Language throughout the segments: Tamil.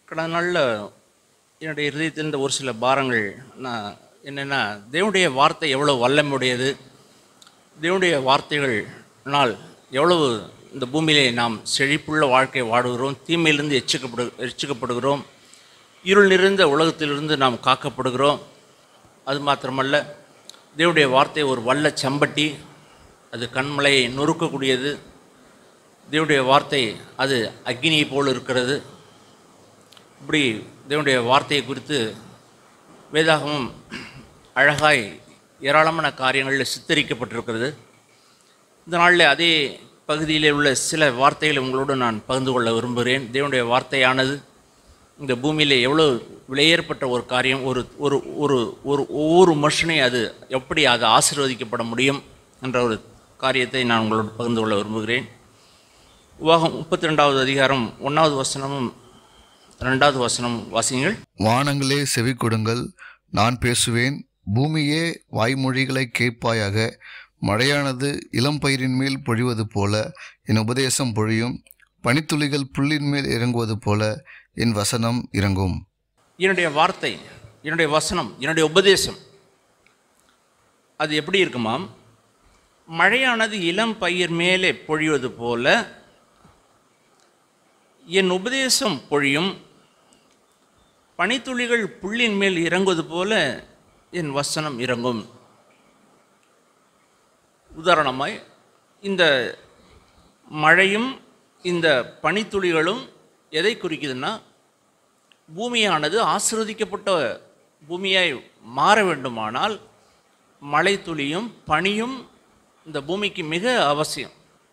கடந்த நாளில் என்னுடைய இருதயத்தில் இருந்த ஒரு சில பாரங்கள் நான் என்னென்னா தேவனுடைய வார்த்தை எவ்வளோ வல்லமுடையது தேவனுடைய வார்த்தைகள்னால் எவ்வளவு இந்த பூமியிலே நாம் செழிப்புள்ள வாழ்க்கை வாடுகிறோம் தீமையிலிருந்து எச்சிக்கப்படு எச்சிக்கப்படுகிறோம் இருள் நிறைந்த உலகத்திலிருந்து நாம் காக்கப்படுகிறோம் அது மாத்திரமல்ல தேவனுடைய வார்த்தை ஒரு வல்ல செம்பட்டி அது கண்மலையை நொறுக்கக்கூடியது தேவனுடைய வார்த்தை அது அக்னியை போல் இருக்கிறது இப்படி தேவனுடைய வார்த்தையை குறித்து வேதாகமம் அழகாய் ஏராளமான காரியங்களில் சித்தரிக்கப்பட்டிருக்கிறது இந்த நாளில் அதே பகுதியிலே உள்ள சில வார்த்தைகளை உங்களோடு நான் பகிர்ந்து கொள்ள விரும்புகிறேன் தேவனுடைய வார்த்தையானது இந்த பூமியில் எவ்வளோ விலையேற்பட்ட ஒரு காரியம் ஒரு ஒரு ஒரு ஒரு ஒவ்வொரு மனுஷனையும் அது எப்படி அது ஆசீர்வதிக்கப்பட முடியும் என்ற ஒரு காரியத்தை நான் உங்களோடு பகிர்ந்து கொள்ள விரும்புகிறேன் உவாகம் முப்பத்தி ரெண்டாவது அதிகாரம் ஒன்றாவது வசனமும் ரெண்டாவது வசனம் வாசிங்கள் வானங்களே செவி கொடுங்கள் நான் பேசுவேன் பூமியே வாய்மொழிகளை கேட்பாயாக மழையானது இளம் பயிரின் மேல் பொழிவது போல என் உபதேசம் பொழியும் பனித்துளிகள் புல்லின் மேல் இறங்குவது போல என் வசனம் இறங்கும் என்னுடைய வார்த்தை என்னுடைய வசனம் என்னுடைய உபதேசம் அது எப்படி இருக்குமாம் மழையானது இளம் பயிர் மேலே பொழிவது போல என் உபதேசம் பொழியும் பனித்துளிகள் புல்லின் மேல் இறங்குவது போல என் வசனம் இறங்கும் உதாரணமாய் இந்த மழையும் இந்த பனித்துளிகளும் எதை குறிக்குதுன்னா பூமியானது ஆசிர்வதிக்கப்பட்ட பூமியாய் மாற வேண்டுமானால் மழை துளியும் பனியும் இந்த பூமிக்கு மிக அவசியம்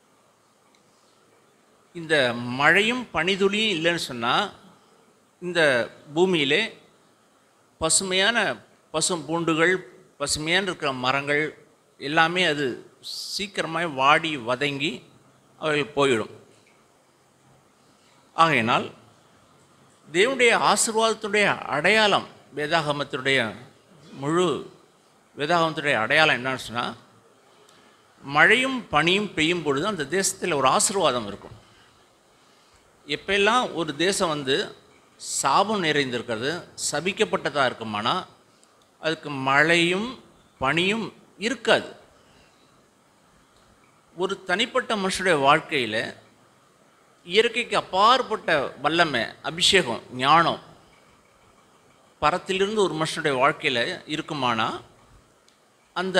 இந்த மழையும் பனிதுளியும் இல்லைன்னு சொன்னால் இந்த பூமியிலே பசுமையான பசும் பூண்டுகள் பசுமையான இருக்கிற மரங்கள் எல்லாமே அது சீக்கிரமாக வாடி வதங்கி அவைகள் போயிடும் ஆகையினால் தேவனுடைய ஆசீர்வாதத்துடைய அடையாளம் வேதாகமத்துடைய முழு வேதாகமத்துடைய அடையாளம் என்னன்னு சொன்னால் மழையும் பனியும் பெய்யும் பொழுது அந்த தேசத்தில் ஒரு ஆசீர்வாதம் இருக்கும் எப்பெல்லாம் ஒரு தேசம் வந்து சாபம் நிறைந்திருக்கிறது சபிக்கப்பட்டதாக இருக்குமானா அதுக்கு மழையும் பனியும் இருக்காது ஒரு தனிப்பட்ட மனுஷனுடைய வாழ்க்கையில் இயற்கைக்கு அப்பாற்பட்ட வல்லமை அபிஷேகம் ஞானம் பரத்திலிருந்து ஒரு மனுஷனுடைய வாழ்க்கையில் இருக்குமானா அந்த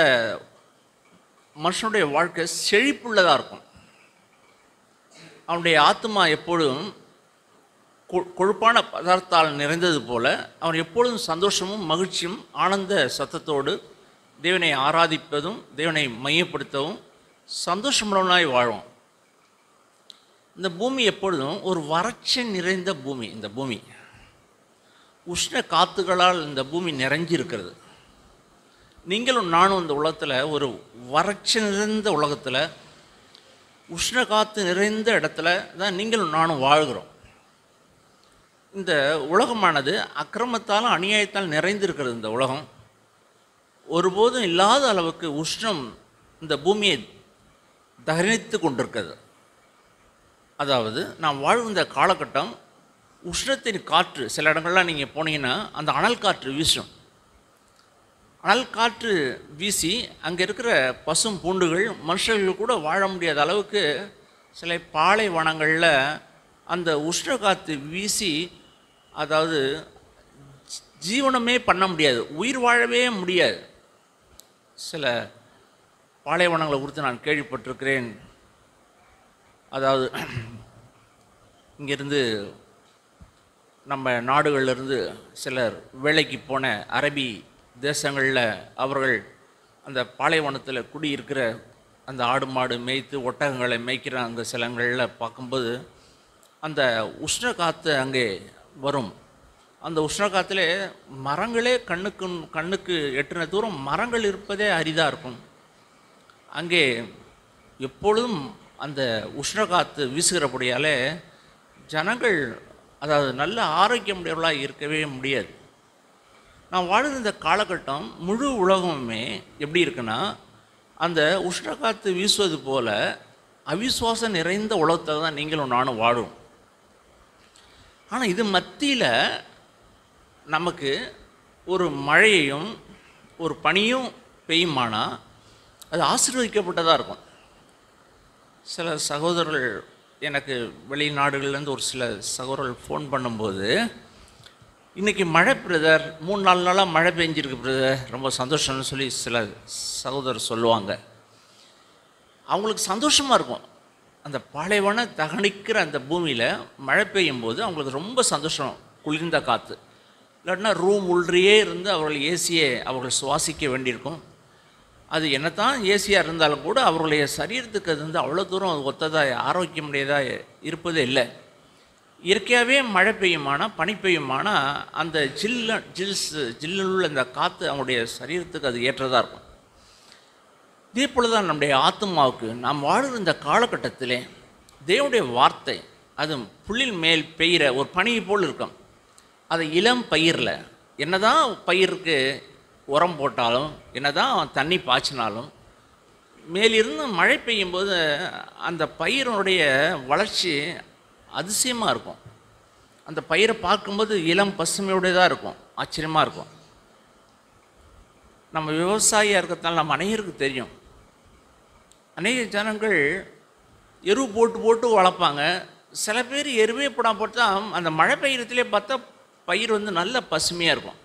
மனுஷனுடைய வாழ்க்கை செழிப்புள்ளதாக இருக்கும் அவனுடைய ஆத்மா எப்பொழுதும் கொ- கொழுப்பான பதார்த்தால் நிறைந்தது போல அவன் எப்பொழுதும் சந்தோஷமும் மகிழ்ச்சியும் ஆனந்த சத்தத்தோடு தேவனை ஆராதிப்பதும் தேவனை மையப்படுத்தவும் சந்தோஷமுள்ளவனாய் வாழும் இந்த பூமி எப்பொழுதும் ஒரு வறட்சி நிறைந்த பூமி இந்த பூமி உஷ்ண காத்துகளால் இந்த பூமி நிறைஞ்சிருக்கிறது நீங்களும் நானும் இந்த உலகத்தில் ஒரு வறட்சி நிறைந்த உலகத்தில் உஷ்ண காத்து நிறைந்த இடத்துல தான் நீங்களும் நானும் வாழ்கிறோம் இந்த உலகமானது அக்கிரமத்தாலும் அநியாயத்தால் நிறைந்திருக்கிறது இந்த உலகம் ஒருபோதும் இல்லாத அளவுக்கு உஷ்ணம் இந்த பூமியை தகனித்து கொண்டிருக்கிறது அதாவது நாம் வாழும் இந்த காலகட்டம் உஷ்ணத்தின் காற்று சில இடங்கள்லாம் நீங்கள் போனீங்கன்னா அந்த அனல் காற்று வீசும் அனல் காற்று வீசி அங்கே இருக்கிற பசும் பூண்டுகள் மனுஷர்கள் கூட வாழ முடியாத அளவுக்கு சில பாலைவனங்களில் அந்த உஷ்ண காற்று வீசி அதாவது ஜீ- ஜீவனமே பண்ண முடியாது உயிர் வாழவே முடியாது சில பாலைவனங்களை குறித்து நான் கேள்விப்பட்டிருக்கிறேன் அதாவது இங்கேருந்து நம்ம நாடுகள்லேருந்து சிலர் வேலைக்கு போன அரபி தேசங்களில் அவர்கள் அந்த பாலைவனத்தில் குடியிருக்கிற அந்த ஆடு மாடு மேய்த்து ஒட்டகங்களை மேய்க்கிற அங்கே சிலங்களில் பார்க்கும்போது அந்த உஷ்ண காற்று அங்கே வரும் அந்த உஷ்ண காற்றுல மரங்களே கண்ணுக்கு கண்ணுக்கு எட்டின தூரம் மரங்கள் இருப்பதே அரிதாக இருக்கும் அங்கே எப்பொழுதும் அந்த உஷ்ண காற்று வீசுகிறபடியாலே ஜனங்கள் அதாவது நல்ல ஆரோக்கியமுடையவர்களாக இருக்கவே முடியாது நான் வாழ்ந்த இந்த காலகட்டம் முழு உலகமுமே எப்படி இருக்குன்னா அந்த உஷ்ண காற்று வீசுவது போல அவிசுவாசம் நிறைந்த உலகத்தில் தான் நீங்களும் நானும் வாழும் ஆனால் இது மத்தியில் நமக்கு ஒரு மழையையும் ஒரு பனியும் பெய்யுமானா அது ஆசீர்வதிக்கப்பட்டதாக இருக்கும் சில சகோதரர்கள் எனக்கு வெளிநாடுகள்லேருந்து ஒரு சில சகோதரர்கள் ஃபோன் பண்ணும்போது இன்றைக்கி மழை பிரதர் மூணு நாலு நாளாக மழை பெஞ்சிருக்கு பிரதர் ரொம்ப சந்தோஷம்னு சொல்லி சில சகோதரர் சொல்லுவாங்க அவங்களுக்கு சந்தோஷமாக இருக்கும் அந்த பாலைவன தகனிக்கிற அந்த பூமியில் மழை பெய்யும் போது அவங்களுக்கு ரொம்ப சந்தோஷம் குளிர்ந்த காற்று இல்லாட்டினா ரூம் உள்ளே இருந்து அவர்கள் ஏசியை அவர்கள் சுவாசிக்க வேண்டியிருக்கும் அது என்னதான் ஏசியாக இருந்தாலும் கூட அவர்களுடைய சரீரத்துக்கு அது வந்து அவ்வளோ தூரம் ஒத்ததாக ஆரோக்கியமுடையதாக இருப்பதே இல்லை இயற்கையாகவே மழை பெய்யுமானா பனி பெய்யுமானா அந்த ஜில்ல ஜில்ஸ் ஜில்லுள்ள அந்த காற்று அவங்களுடைய சரீரத்துக்கு அது ஏற்றதாக இருக்கும் இதே போல தான் நம்முடைய ஆத்மாவுக்கு நாம் வாழுகிற இந்த காலகட்டத்திலே தேவனுடைய வார்த்தை அது புள்ளில் மேல் பெய்கிற ஒரு பனியை போல் இருக்கும் அது இளம் பயிரில் என்னதான் பயிருக்கு உரம் போட்டாலும் என்னதான் தண்ணி பாய்ச்சினாலும் மேலிருந்து மழை பெய்யும்போது அந்த பயிரினுடைய வளர்ச்சி அதிசயமாக இருக்கும் அந்த பயிரை பார்க்கும்போது இளம் பசுமையுடையதாக இருக்கும் ஆச்சரியமாக இருக்கும் நம்ம விவசாயியாக இருக்கிறதுனால நம்ம அநேகருக்கு தெரியும் அநேக ஜனங்கள் எரு போட்டு போட்டு வளர்ப்பாங்க சில பேர் எருவே போடாம போட்டா அந்த மழை பெய்யறதுலே பார்த்தா பயிர் வந்து நல்ல பசுமையாக இருக்கும்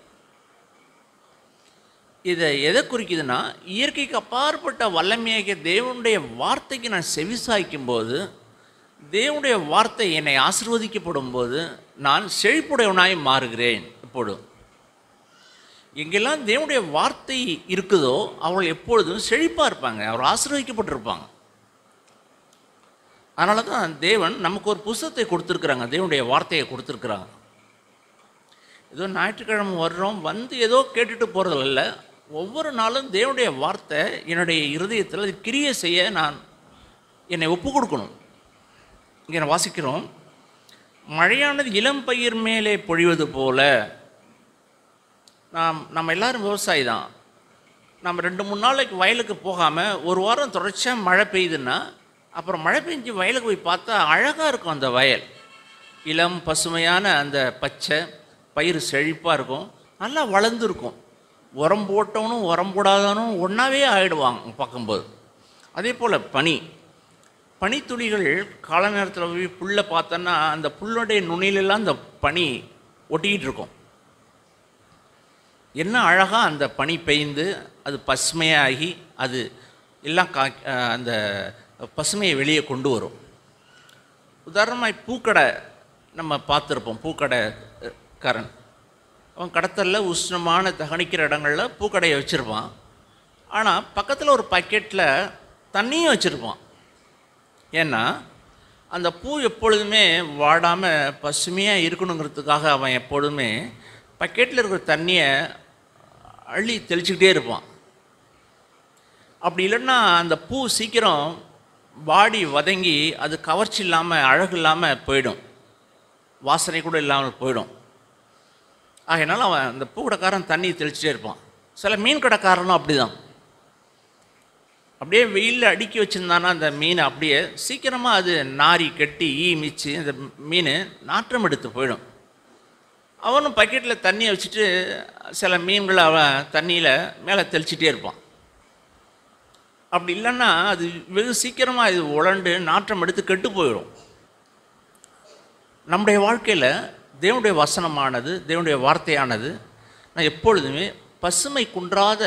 இதை எதை குறிக்குதுன்னா இயற்கைக்கு அப்பாற்பட்ட வல்லமையாகிய தேவனுடைய வார்த்தைக்கு நான் செவிசாய்க்கும் போது தேவனுடைய வார்த்தை என்னை ஆசிர்வதிக்கப்படும் போது நான் செழிப்புடையவனாய் மாறுகிறேன் இப்பொழுது எங்கெல்லாம் தேவனுடைய வார்த்தை இருக்குதோ அவர்கள் எப்பொழுதும் செழிப்பாக இருப்பாங்க அவர் ஆசீர்வதிக்கப்பட்டிருப்பாங்க அதனால தான் தேவன் நமக்கு ஒரு புஸ்தகத்தை கொடுத்துருக்குறாங்க தேவனுடைய வார்த்தையை கொடுத்துருக்குறாங்க ஏதோ ஞாயிற்றுக்கிழமை வர்றோம் வந்து ஏதோ கேட்டுட்டு போகிறது இல்லை ஒவ்வொரு நாளும் தேவனுடைய வார்த்தை என்னுடைய இருதயத்தில் அது கிரியை செய்ய நான் என்னை ஒப்பு கொடுக்கணும் இங்கே நான் வாசிக்கிறோம் மழையானது இளம் பயிர் மேலே பொழிவது போல நாம் நம்ம எல்லாரும் விவசாயி தான் நம்ம ரெண்டு மூணு நாளைக்கு வயலுக்கு போகாமல் ஒரு வாரம் தொடர்ச்சியாக மழை பெய்யுதுன்னா அப்புறம் மழை பெஞ்சு வயலுக்கு போய் பார்த்தா அழகாக இருக்கும் அந்த வயல் இளம் பசுமையான அந்த பச்சை பயிர் செழிப்பாக இருக்கும் நல்லா வளர்ந்துருக்கும் உரம் போட்டவனும் உரம் போடாதவனும் ஒன்றாவே ஆகிடுவாங்க பார்க்கும்போது அதே போல் பனி பனித்துளிகள் கால நேரத்தில் போய் புல்லை பார்த்தோன்னா அந்த புல்லுடைய நுனியிலெல்லாம் அந்த பனி ஒட்டிக்கிட்டு இருக்கும் என்ன அழகாக அந்த பனி பெய்ந்து அது பசுமையாகி அது எல்லாம் கா அஹ் அந்த பசுமையை வெளியே கொண்டு வரும் உதாரணமாக பூக்கடை நம்ம பார்த்துருப்போம் பூக்கடை அஹ், காரன் அவன் கடத்தலில் உஷ்ணமான தகனிக்கிற இடங்களில் பூக்கடையை வச்சுருப்பான் ஆனால் பக்கத்தில் ஒரு பக்கெட்டில் தண்ணியும் வச்சுருப்பான் ஏன்னா அந்த பூ எப்பொழுதுமே வாடாமல் பசுமையாக இருக்கணுங்கிறதுக்காக அவன் எப்பொழுதுமே பக்கெட்டில் இருக்கிற தண்ணியை அள்ளி தெளிச்சுக்கிட்டே இருப்பான் அப்படி இல்லைன்னா அந்த பூ சீக்கிரம் வாடி வதங்கி அது கவர்ச்சி இல்லாமல் அழகு இல்லாமல் போயிடும் வாசனை கூட இல்லாமல் போயிடும் ஆகையினால அவன் அந்த பூ கடைக்காரன் தண்ணி தெளிச்சிட்டே இருப்பான் சில மீன் கடைக்காரனும் அப்படிதான் அப்படியே வெயிலில் அடுக்கி வச்சுருந்தானா அந்த மீன் அப்படியே சீக்கிரமாக அது நாரி கட்டி ஈ மிச்சு அந்த மீன் நாற்றம் எடுத்து போயிடும் அவனும் பக்கெட்டில் தண்ணியை வச்சுட்டு சில மீன்களை அவன் தண்ணியில் மேலே தெளிச்சிட்டே இருப்பான் அப்படி இல்லைன்னா அது வெகு சீக்கிரமாக இது உலண்டு நாற்றம் எடுத்து கெட்டு போயிடும் நம்முடைய வாழ்க்கையில் தேவனுடைய வசனமானது தேவனுடைய வார்த்தையானது நான் எப்பொழுதுமே பசுமை குன்றாத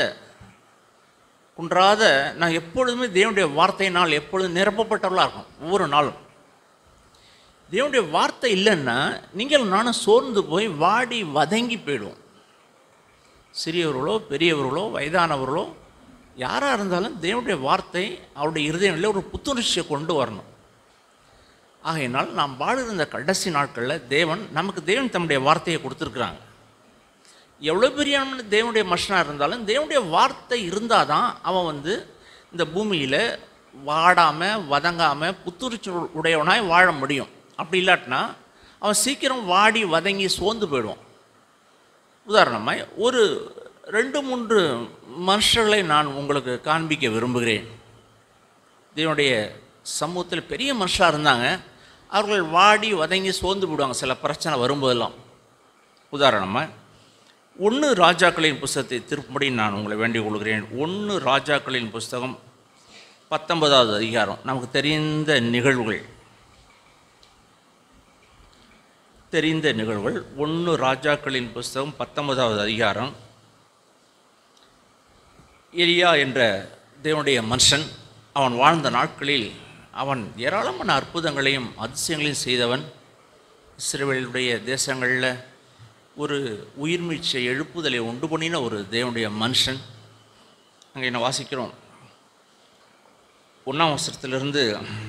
குன்றாத நான் எப்பொழுதுமே தேவனுடைய வார்த்தையினால் எப்பொழுதும் நிரப்பப்பட்டவர்களாக இருக்கும் ஒவ்வொரு நாளும் தேவனுடைய வார்த்தை இல்லைன்னா நீங்கள் நானும் சோர்ந்து போய் வாடி வதங்கி போயிடுவோம் சிறியவர்களோ பெரியவர்களோ வயதானவர்களோ யாராக இருந்தாலும் தேவனுடைய வார்த்தை அவருடைய இருதயங்களில் ஒரு புத்துணர்ச்சியை கொண்டு வரணும் ஆகையினால் நாம் வாழுகிற இந்த கடைசி நாட்களில் தேவன் நமக்கு தேவன் தம்முடைய வார்த்தையை கொடுத்துருக்குறாங்க எவ்வளோ பெரிய தேவனுடைய மனுஷனாக இருந்தாலும் தேவனுடைய வார்த்தை இருந்தால் தான் அவன் வந்து இந்த பூமியில் வாடாமல் வதங்காமல் புத்துணர்ச்சி உடையவனாய் வாழ முடியும் அப்படி இல்லாட்டினா அவன் சீக்கிரம் வாடி வதங்கி சோர்ந்து போயிடுவான் உதாரணமாய் ஒரு ரெண்டு மூன்று மனுஷர்களை நான் உங்களுக்கு காண்பிக்க விரும்புகிறேன் இதனுடைய சமூகத்தில் பெரிய மனுஷாக இருந்தாங்க அவர்கள் வாடி வதங்கி சோர்ந்து விடுவாங்க சில பிரச்சனை வரும்போதெல்லாம் உதாரணமாக ஒன்று ராஜாக்களின் புஸ்தகத்தை திருப்படி நான் உங்களை வேண்டிக் கொள்கிறேன் ஒன்று ராஜாக்களின் புஸ்தகம் பத்தொன்பதாவது அதிகாரம் நமக்கு தெரிந்த நிகழ்வுகள் தெரிந்த நிகழ்வுகள் ஒன்று ராஜாக்களின் புஸ்தகம் பத்தொன்பதாவது அதிகாரம் எலியா என்ற தேவனுடைய மனுஷன் அவன் வாழ்ந்த நாட்களில் அவன் ஏராளமான அற்புதங்களையும் அதிசயங்களையும் செய்தவன் இஸ்ரேலுடைய தேசங்களில் ஒரு உயிர்மீச்சை எழுப்புதலை உண்டு பண்ணின ஒரு தேவனுடைய மனுஷன் அங்கே என்ன வாசிக்கிறோம் ஒன்றாம் வசனத்திலிருந்து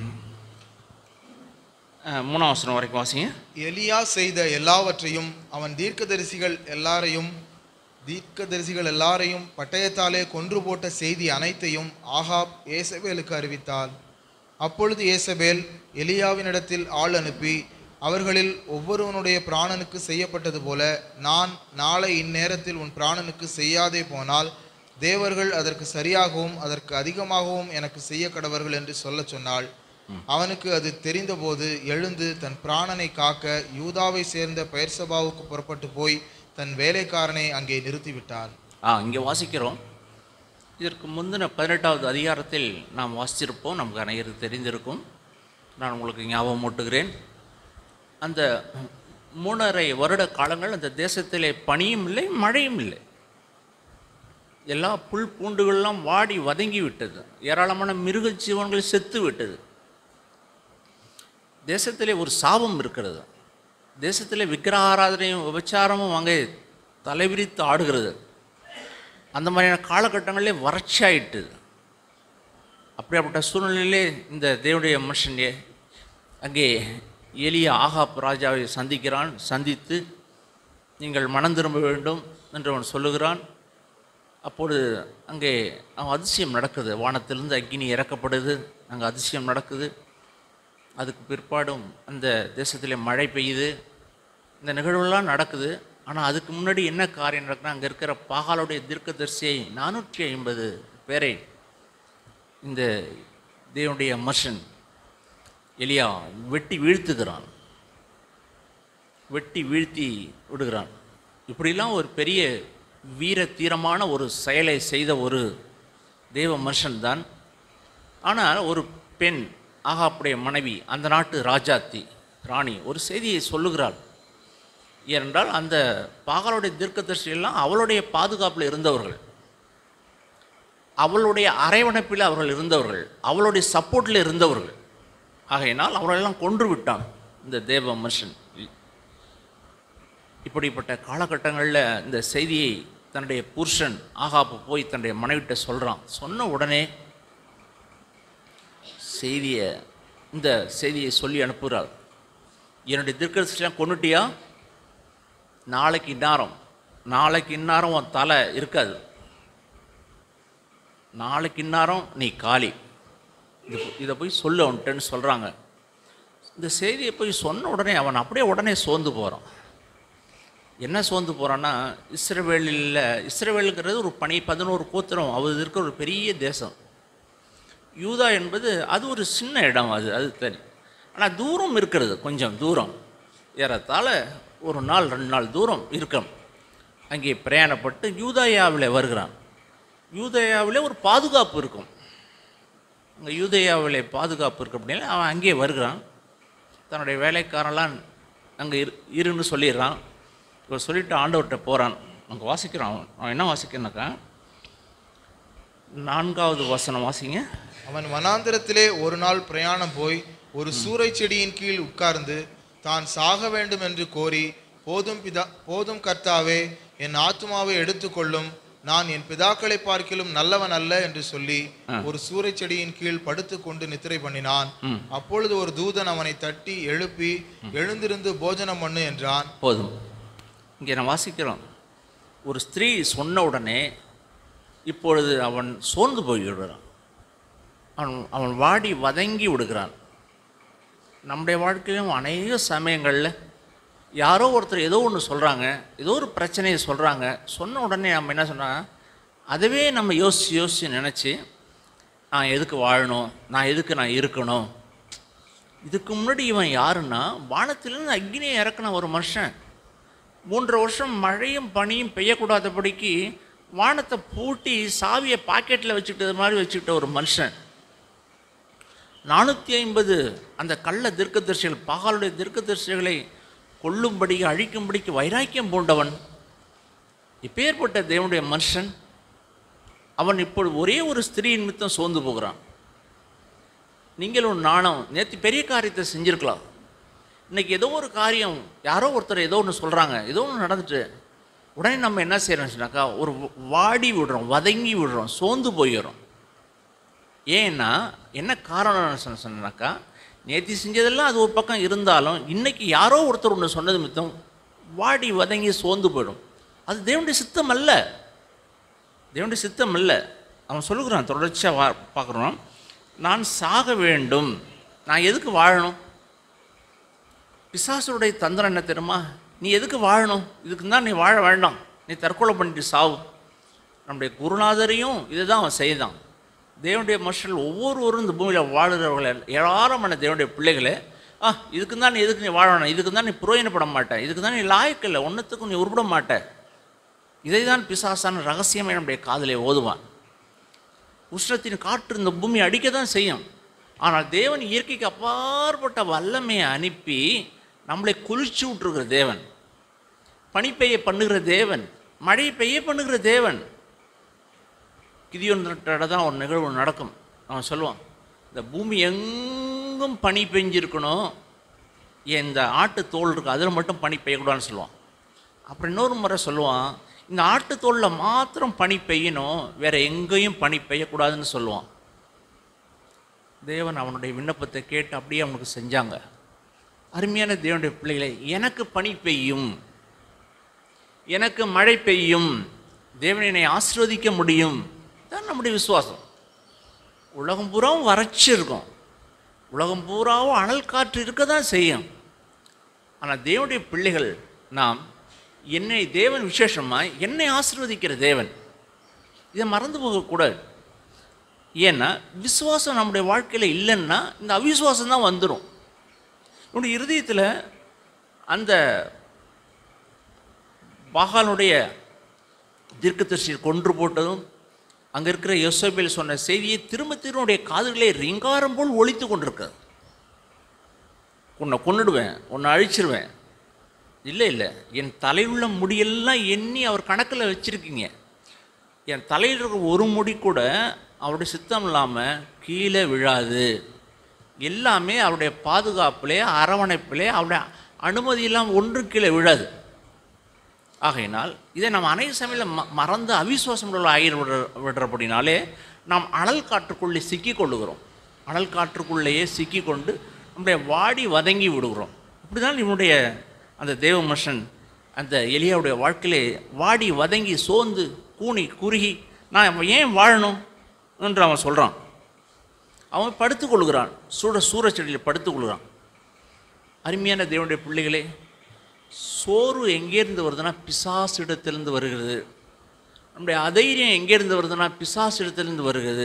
அஹ், மூணாம் வசனம் வரைக்கும் வாசிங்க எலியா செய்த எல்லாவற்றையும் அவன் தீர்க்கதரிசிகள் எல்லாரையும் தீர்க்கதரிசிகள் எல்லாரையும் பட்டயத்தாலே கொன்று போட்ட செய்தி அனைத்தையும் ஆகாப் ஏசபேலுக்கு அறிவித்தாள் அப்பொழுது ஏசபேல் எலியாவினிடத்தில் ஆள் அனுப்பி அவர்களில் ஒவ்வொருவனுடைய பிராணனுக்கு செய்யப்பட்டது போல நான் நாளை இந்நேரத்தில் உன் பிராணனுக்கு செய்யாதே போனால் தேவர்கள் அதற்கு சரியாகவும் அதற்கு அதிகமாகவும் எனக்கு செய்ய கடவர்கள் என்று சொல்லச் சொன்னாள் அவனுக்கு அது தெரிந்தபோது எழுந்து தன் பிராணனை காக்க யூதாவை சேர்ந்த பெயர்சபாவுக்கு புறப்பட்டு போய் தன் வேலைக்காரனை அங்கே நிறுத்திவிட்டான் ஆ இங்கே வாசிக்கிறோம் இதற்கு முந்தின பதினெட்டாவது அதிகாரத்தில் நாம் வாசிச்சிருப்போம் நமக்கு அனைவருக்கு தெரிந்திருக்கும் நான் உங்களுக்கு ஞாபகம் மூட்டுகிறேன் அந்த மூணரை வருட காலங்கள் அந்த தேசத்திலே பனியும் இல்லை மழையும் இல்லை எல்லா புல் பூண்டுகள்லாம் வாடி வதங்கி விட்டது ஏராளமான மிருக ஜீவன்கள் செத்து விட்டது தேசத்திலே ஒரு சாபம் இருக்கிறது தேசத்திலே விக்கிரக ஆராதனையும் விபச்சாரமும் அங்கே தலைவிரித்து ஆடுகிறது அந்த மாதிரியான காலகட்டங்களிலே வறட்சி ஆயிட்டுது அப்படியாப்பட்ட சூழ்நிலையிலே இந்த தேவனுடைய மனுஷன் ஏ- அங்கே எளிய ஆகாப் ராஜாவை சந்திக்கிறான் சந்தித்து நீங்கள் மனம் திரும்ப வேண்டும் என்று அவன் சொல்லுகிறான் அப்பொழுது அங்கே அவன் அதிசயம் நடக்குது வானத்திலிருந்து அக்கினி இறக்கப்படுது அங்கே அதிசயம் நடக்குது அதுக்கு பிற்பாடும் அந்த தேசத்திலே மழை பெய்யுது இந்த நிகழ்வுலாம் நடக்குது ஆனால் அதுக்கு முன்னாடி என்ன காரியம் நடக்குன்னா அங்கே இருக்கிற பாகாலுடைய தீர்க்கதரிசியை நானூற்றி ஐம்பது பேரை இந்த தேவனுடைய மர்ஷன் எலியா வெட்டி வீழ்த்துகிறான் வெட்டி வீழ்த்தி விடுகிறான் இப்படிலாம் ஒரு பெரிய வீர தீரமான ஒரு செயலை செய்த ஒரு தேவ மனுஷன்தான் ஆனால் ஒரு பெண் ஆகாப்புடைய மனைவி அந்த நாட்டு ராஜாத்தி ராணி ஒரு செய்தியை சொல்லுகிறாள் ஏனென்றால் அந்த பாகாலுடைய தீர்க்கதரிசி எல்லாம் அவளுடைய பாதுகாப்பில் இருந்தவர்கள் அவளுடைய அரவணைப்பில் அவர்கள் இருந்தவர்கள் அவளுடைய சப்போர்ட்டில் இருந்தவர்கள் ஆகையினால் அவர்களெல்லாம் கொன்று விட்டான் இந்த தேவ மனுஷன் இப்படிப்பட்ட காலகட்டங்களில் இந்த செய்தியை தன்னுடைய புருஷன் ஆகாப்பு போய் தன்னுடைய மனைவிட்ட சொல்கிறான் சொன்ன உடனே செய்தியை இந்த செய்தியை சொல்லி அனுப்புகிறாள் என்னுடைய தீர்க்கதரிசிலாம் கொண்டுட்டியா நாளைக்கு இந்நேரம் நாளைக்கு இந்நேரம் உன் தலை இருக்காது நாளைக்கு இந்நேரம் நீ காலி இது இதை போய் சொல்லு அவன்கிட்டன்னு சொல்கிறாங்க இந்த செய்தியை போய் சொன்ன உடனே அவன் அப்படியே உடனே சோர்ந்து போகிறான் என்ன சோர்ந்து போகிறான்னா இஸ்ரவேலில் இஸ்ரவேலுங்கிறது ஒரு பனி பதினோரு கோத்திரம் அது இருக்கிற ஒரு பெரிய தேசம் யூதா என்பது அது ஒரு சின்ன இடம் அது அது தனி ஆனால் தூரம் இருக்கிறது கொஞ்சம் தூரம் ஏறத்தாழ ஒரு நாள் ரெண்டு நாள் தூரம் இருக்கும் அங்கே பிரயாணப்பட்டு யூதயாவில் வருகிறான் யூதயாவிலே ஒரு பாதுகாப்பு இருக்கும் அங்கே யூதயாவிலே பாதுகாப்பு இருக்கு அப்படின்னா அவன் அங்கேயே வருகிறான் தன்னுடைய வேலைக்காரன்லாம் அங்கே இரு இருன்னு சொல்லிடுறான் இவர் சொல்லிட்டு ஆண்டவர்கிட்ட போகிறான் அங்கே வாசிக்கிறான் அவன் அவன் என்ன வாசிக்கிறானாக்கா நான்காவது வசனம் வாசிங்க அவன் வனாந்திரத்திலே ஒரு நாள் பிரயாணம் போய் ஒரு சூறைச் செடியின் கீழ் உட்கார்ந்து தான் சாக வேண்டும் என்று கோரி போதும் பிதா போதும் கர்த்தாவே என் ஆத்துமாவை எடுத்துக்கொள்ளும் நான் என் பிதாக்களை பார்க்கிலும் நல்லவன் அல்ல என்று சொல்லி ஒரு சூறைச் செடியின் கீழ் படுத்துக்கொண்டு நித்திரை பண்ணினான் ம். அப்பொழுது ஒரு தூதன் அவனை தட்டி எழுப்பி எழுந்திருந்து போஜனம் பண்ணு என்றான் போதும் இங்கே நான் வாசிக்கிறோம் ஒரு ஸ்திரீ சொன்ன உடனே இப்பொழுது அவன் சோர்ந்து போய் விடுறான் அவன் அவன் வாடி வதங்கி விடுகிறான் நம்முடைய வாழ்க்கையிலும் அநேக சமயங்களில் யாரோ ஒருத்தர் ஏதோ ஒன்று சொல்கிறாங்க ஏதோ ஒரு பிரச்சனையை சொல்கிறாங்க சொன்ன உடனே நம்ம என்ன சொன்னால் அதுவே நம்ம யோசித்து யோசித்து நினச்சி நான் எதுக்கு வாழணும் நான் எதுக்கு நான் இருக்கணும் இதுக்கு முன்னாடி இவன் யாருன்னா வானத்திலிருந்து அக்னியை இறக்குன ஒரு மனுஷன் மூன்றரை வருஷம் மழையும் பனியும் பெய்யக்கூடாதபடிக்கு வானத்தை பூட்டி சாவியை பாக்கெட்டில் வச்சுக்கிட்டது மாதிரி வச்சுக்கிட்ட ஒரு மனுஷன் நானூற்றி ஐம்பது அந்த கள்ள தீர்க்கதரிசிகள் பாகாலுடைய தீர்க்கதரிசிகளை கொல்லும்படி அழிக்கும்படிக்கு வைராக்கியம் பூண்டவன் இப்பேற்பட்ட தேவனுடைய மனுஷன் அவன் இப்பொழுது ஒரே ஒரு ஸ்திரீயின் நிமித்தம் சோர்ந்து போகிறான் நீங்களும் நானும் நேற்று பெரிய காரியத்தை செஞ்சுருக்கலாம் இன்னைக்கு ஏதோ ஒரு காரியம் யாரோ ஒருத்தர் ஏதோ ஒன்று சொல்கிறாங்க ஏதோ ஒன்று நடந்துட்டு உடனே நம்ம என்ன செய்கிறோம்னு சொன்னாக்கா ஒரு வாடி விடுறோம் வதங்கி விடுறோம் சோர்ந்து போயிடுறோம் ஏன்னா என்ன காரணம் சொன்ன சொன்னாக்கா நேற்று செஞ்சதெல்லாம் அது ஒரு பக்கம் இருந்தாலும் இன்னைக்கு யாரோ ஒருத்தர் ஒன்று சொன்னது மித்தம் வாடி வதங்கி சோர்ந்து போயிடும் அது தேவனுடைய சித்தம் அல்ல தேவனுடைய சித்தம் அல்ல அவன் சொல்லுகிறான் தொடர்ச்சியாக வா பார்க்குறோம் நான் சாக வேண்டும் நான் எதுக்கு வாழணும் பிசாசுடைய தந்திரம் என்ன தெரியுமா நீ எதுக்கு வாழணும் இதுக்கு தான் நீ வாழ வேண்டாம் நீ தற்கொலை பண்ணிட்டு சாவு நம்முடைய குருநாதரையும் இதை தான் அவன் செய்தான் தேவனுடைய மனுஷர்கள் ஒவ்வொருவரும் இந்த பூமியில் வாழுறவர்கள் ஏராளமான தேவனுடைய பிள்ளைகளே ஆ இதுக்கு தான் நீ எதுக்கு நீ வாழணும் இதுக்கு தான் நீ புரோயனப்பட மாட்ட இதுக்கு தான் நீ லாயக்கில்லை ஒன்றுத்துக்கும் நீ உருப்பட மாட்ட இதை தான் பிசாசான ரகசியமே நம்முடைய காதிலே ஓதுவான் உஷ்ணத்தின் காற்று இந்த பூமி அடிக்க தான் செய்யும் ஆனால் தேவன் இயற்கைக்கு அப்பாற்பட்ட வல்லமையை அனுப்பி நம்மளை குளிர்ச்சி விட்டுருக்கிற தேவன் பனி பெய்ய பண்ணுகிற தேவன் மழை பெய்ய பண்ணுகிற தேவன் கிதியோன்கிட்ட தான் ஒரு நிகழ்வு நடக்கும் அவன் சொல்லுவான் இந்த பூமி எங்கும் பனி பெஞ்சிருக்கணும் ஏன் இந்த ஆட்டு தோல் இருக்கு அதில் மட்டும் பனி பெய்யக்கூடாதுன்னு சொல்லுவான் அப்புறம் இன்னொரு முறை சொல்லுவான் இந்த ஆட்டு தோலில் மாத்திரம் பனி பெய்யணும் வேற எங்கேயும் பனி பெய்யக்கூடாதுன்னு சொல்லுவான் தேவன் அவனுடைய விண்ணப்பத்தை கேட்டு அப்படியே அவனுக்கு செஞ்சாங்க அருமையான தேவனுடைய பிள்ளைகளை எனக்கு பனி பெய்யும் எனக்கு மழை பெய்யும் தேவன் என்னை ஆசீர்வதிக்க முடியும் தான் நம்முடைய விசுவாசம் உலகம் பூராவும் வறட்சி இருக்கும் உலகம் பூராவும் அனல் காற்று இருக்க தான் செய்யும் ஆனால் தேவனுடைய பிள்ளைகள் நாம் என்னை தேவன் விசேஷமாக என்னை ஆசீர்வதிக்கிற தேவன் இதை மறந்து போகக்கூடாது ஏன்னா விசுவாசம் நம்முடைய வாழ்க்கையில் இல்லைன்னா இந்த அவிசுவாசம் தான் வந்துடும் என்னுடைய இருதயத்தில் அந்த பாகாலுடைய தீர்க்கதரிசியை கொன்று போட்டதும் அங்கே இருக்கிற யோசபேல் சொன்ன செய்தியை திரும்ப திரும்புடைய காதுகளே ரிங்காரம் போல் ஒழித்து கொண்டிருக்கிறது உன்னை கொன்னுடுவேன் உன்னை அழிச்சிருவேன் இல்லை இல்லை என் தலையுள்ள முடியெல்லாம் எண்ணி அவர் கணக்கில் வச்சுருக்கீங்க என் தலையில் இருக்கிற ஒரு முடி கூட அவருடைய சித்தம் இல்லாமல் கீழே விழாது எல்லாமே அவருடைய பாதுகாப்பிலே அரவணைப்பிலே அவருடைய அனுமதி இல்லாமல் ஒன்றும் கீழே விழாது ஆகையினால் இதை நம்ம அனைத்து சமையல ம மறந்து அவிசுவாசம் உள்ள ஆயிர விடுற விடுறபடினாலே நாம் அனல் காற்றுக்குள்ளே சிக்கி கொள்ளுகிறோம் அனல் காற்றுக்குள்ளேயே சிக்கி கொண்டு நம்முடைய வாடி வதங்கி விடுகிறோம் இப்படிதான் இவனுடைய அந்த தேவ மனுஷன் அந்த எலியாவுடைய வாழ்க்கையிலே வாடி வதங்கி சோர்ந்து கூனி குறுகி நான் ஏன் வாழணும் என்று அவன் சொல்கிறான் அவன் படுத்துக் கொள்கிறான் சூட சூறச்செடியில் படுத்துக் கொள்கிறான் அருமையான தேவனுடைய பிள்ளைகளே சோறு எங்கேருந்து வருதுன்னா பிசாசிடத்திலிருந்து வருகிறது நம்முடைய அதைரியம் எங்கேருந்து வருதுன்னா பிசாசிடத்திலிருந்து வருகிறது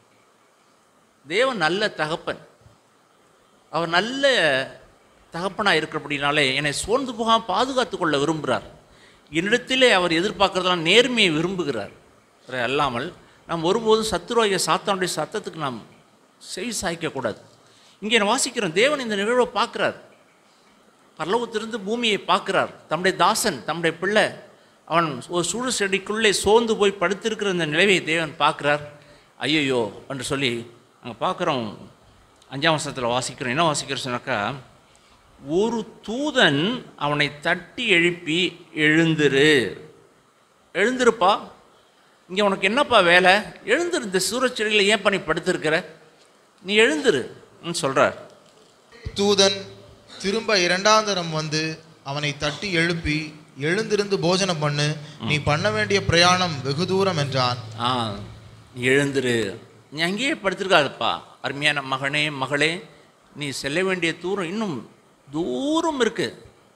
தேவன் நல்ல தகப்பன் அவர் நல்ல தகப்பனாக இருக்கிறபடினாலே என்னை சோர்ந்து போகாமல் பாதுகாத்து கொள்ள விரும்புகிறார் என்னிடத்திலே அவர் எதிர்பார்க்கறதெல்லாம் நேர்மையை விரும்புகிறார் வேற அல்லாமல் நாம் ஒருபோதும் சத்துருவாகிய சாத்தானுடைய சத்தத்துக்கு நாம் செவி சாய்க்கக்கூடாது இங்கே நான் வாசிக்கிறோம் தேவன் இந்த நிகழ்வை பார்க்குறார் பரலோகத்திலிருந்து பூமியை பார்க்கிறார் தம்முடைய தாசன் தம்முடைய பிள்ளை அவன் ஒரு சூடு செடிக்குள்ளே சோர்ந்து போய் படுத்திருக்கிற இந்த நிலையை தேவன் பார்க்கிறார் ஐயையோ என்று சொல்லி அங்கே பார்க்குறோம் அஞ்சாம் வருஷத்தில் வாசிக்கிறோம் என்ன வாசிக்கிறோம் சொன்னாக்கா ஒரு தூதன் அவனை தட்டி எழுப்பி எழுந்திரு எழுந்திருப்பா இங்கே உனக்கு என்னப்பா வேலை எழுந்திரு இந்த சூறச்செடியில் ஏன் பண்ணி படுத்திருக்கிற நீ எழுந்திரு சொல்கிறார் தூதன் திரும்ப இரண்டாம் தரம் வந்து அவனை தட்டி எழுப்பி எழுந்திருந்து போஜனம் பண்ணு நீ பண்ண வேண்டிய பிரயாணம் வெகு தூரம் என்றான் ஆ நீ எழுந்துரு நீ அங்கேயே படுத்திருக்காதுப்பா அருமையான மகனே மகளே நீ செல்ல வேண்டிய தூரம் இன்னும் தூரம் இருக்கு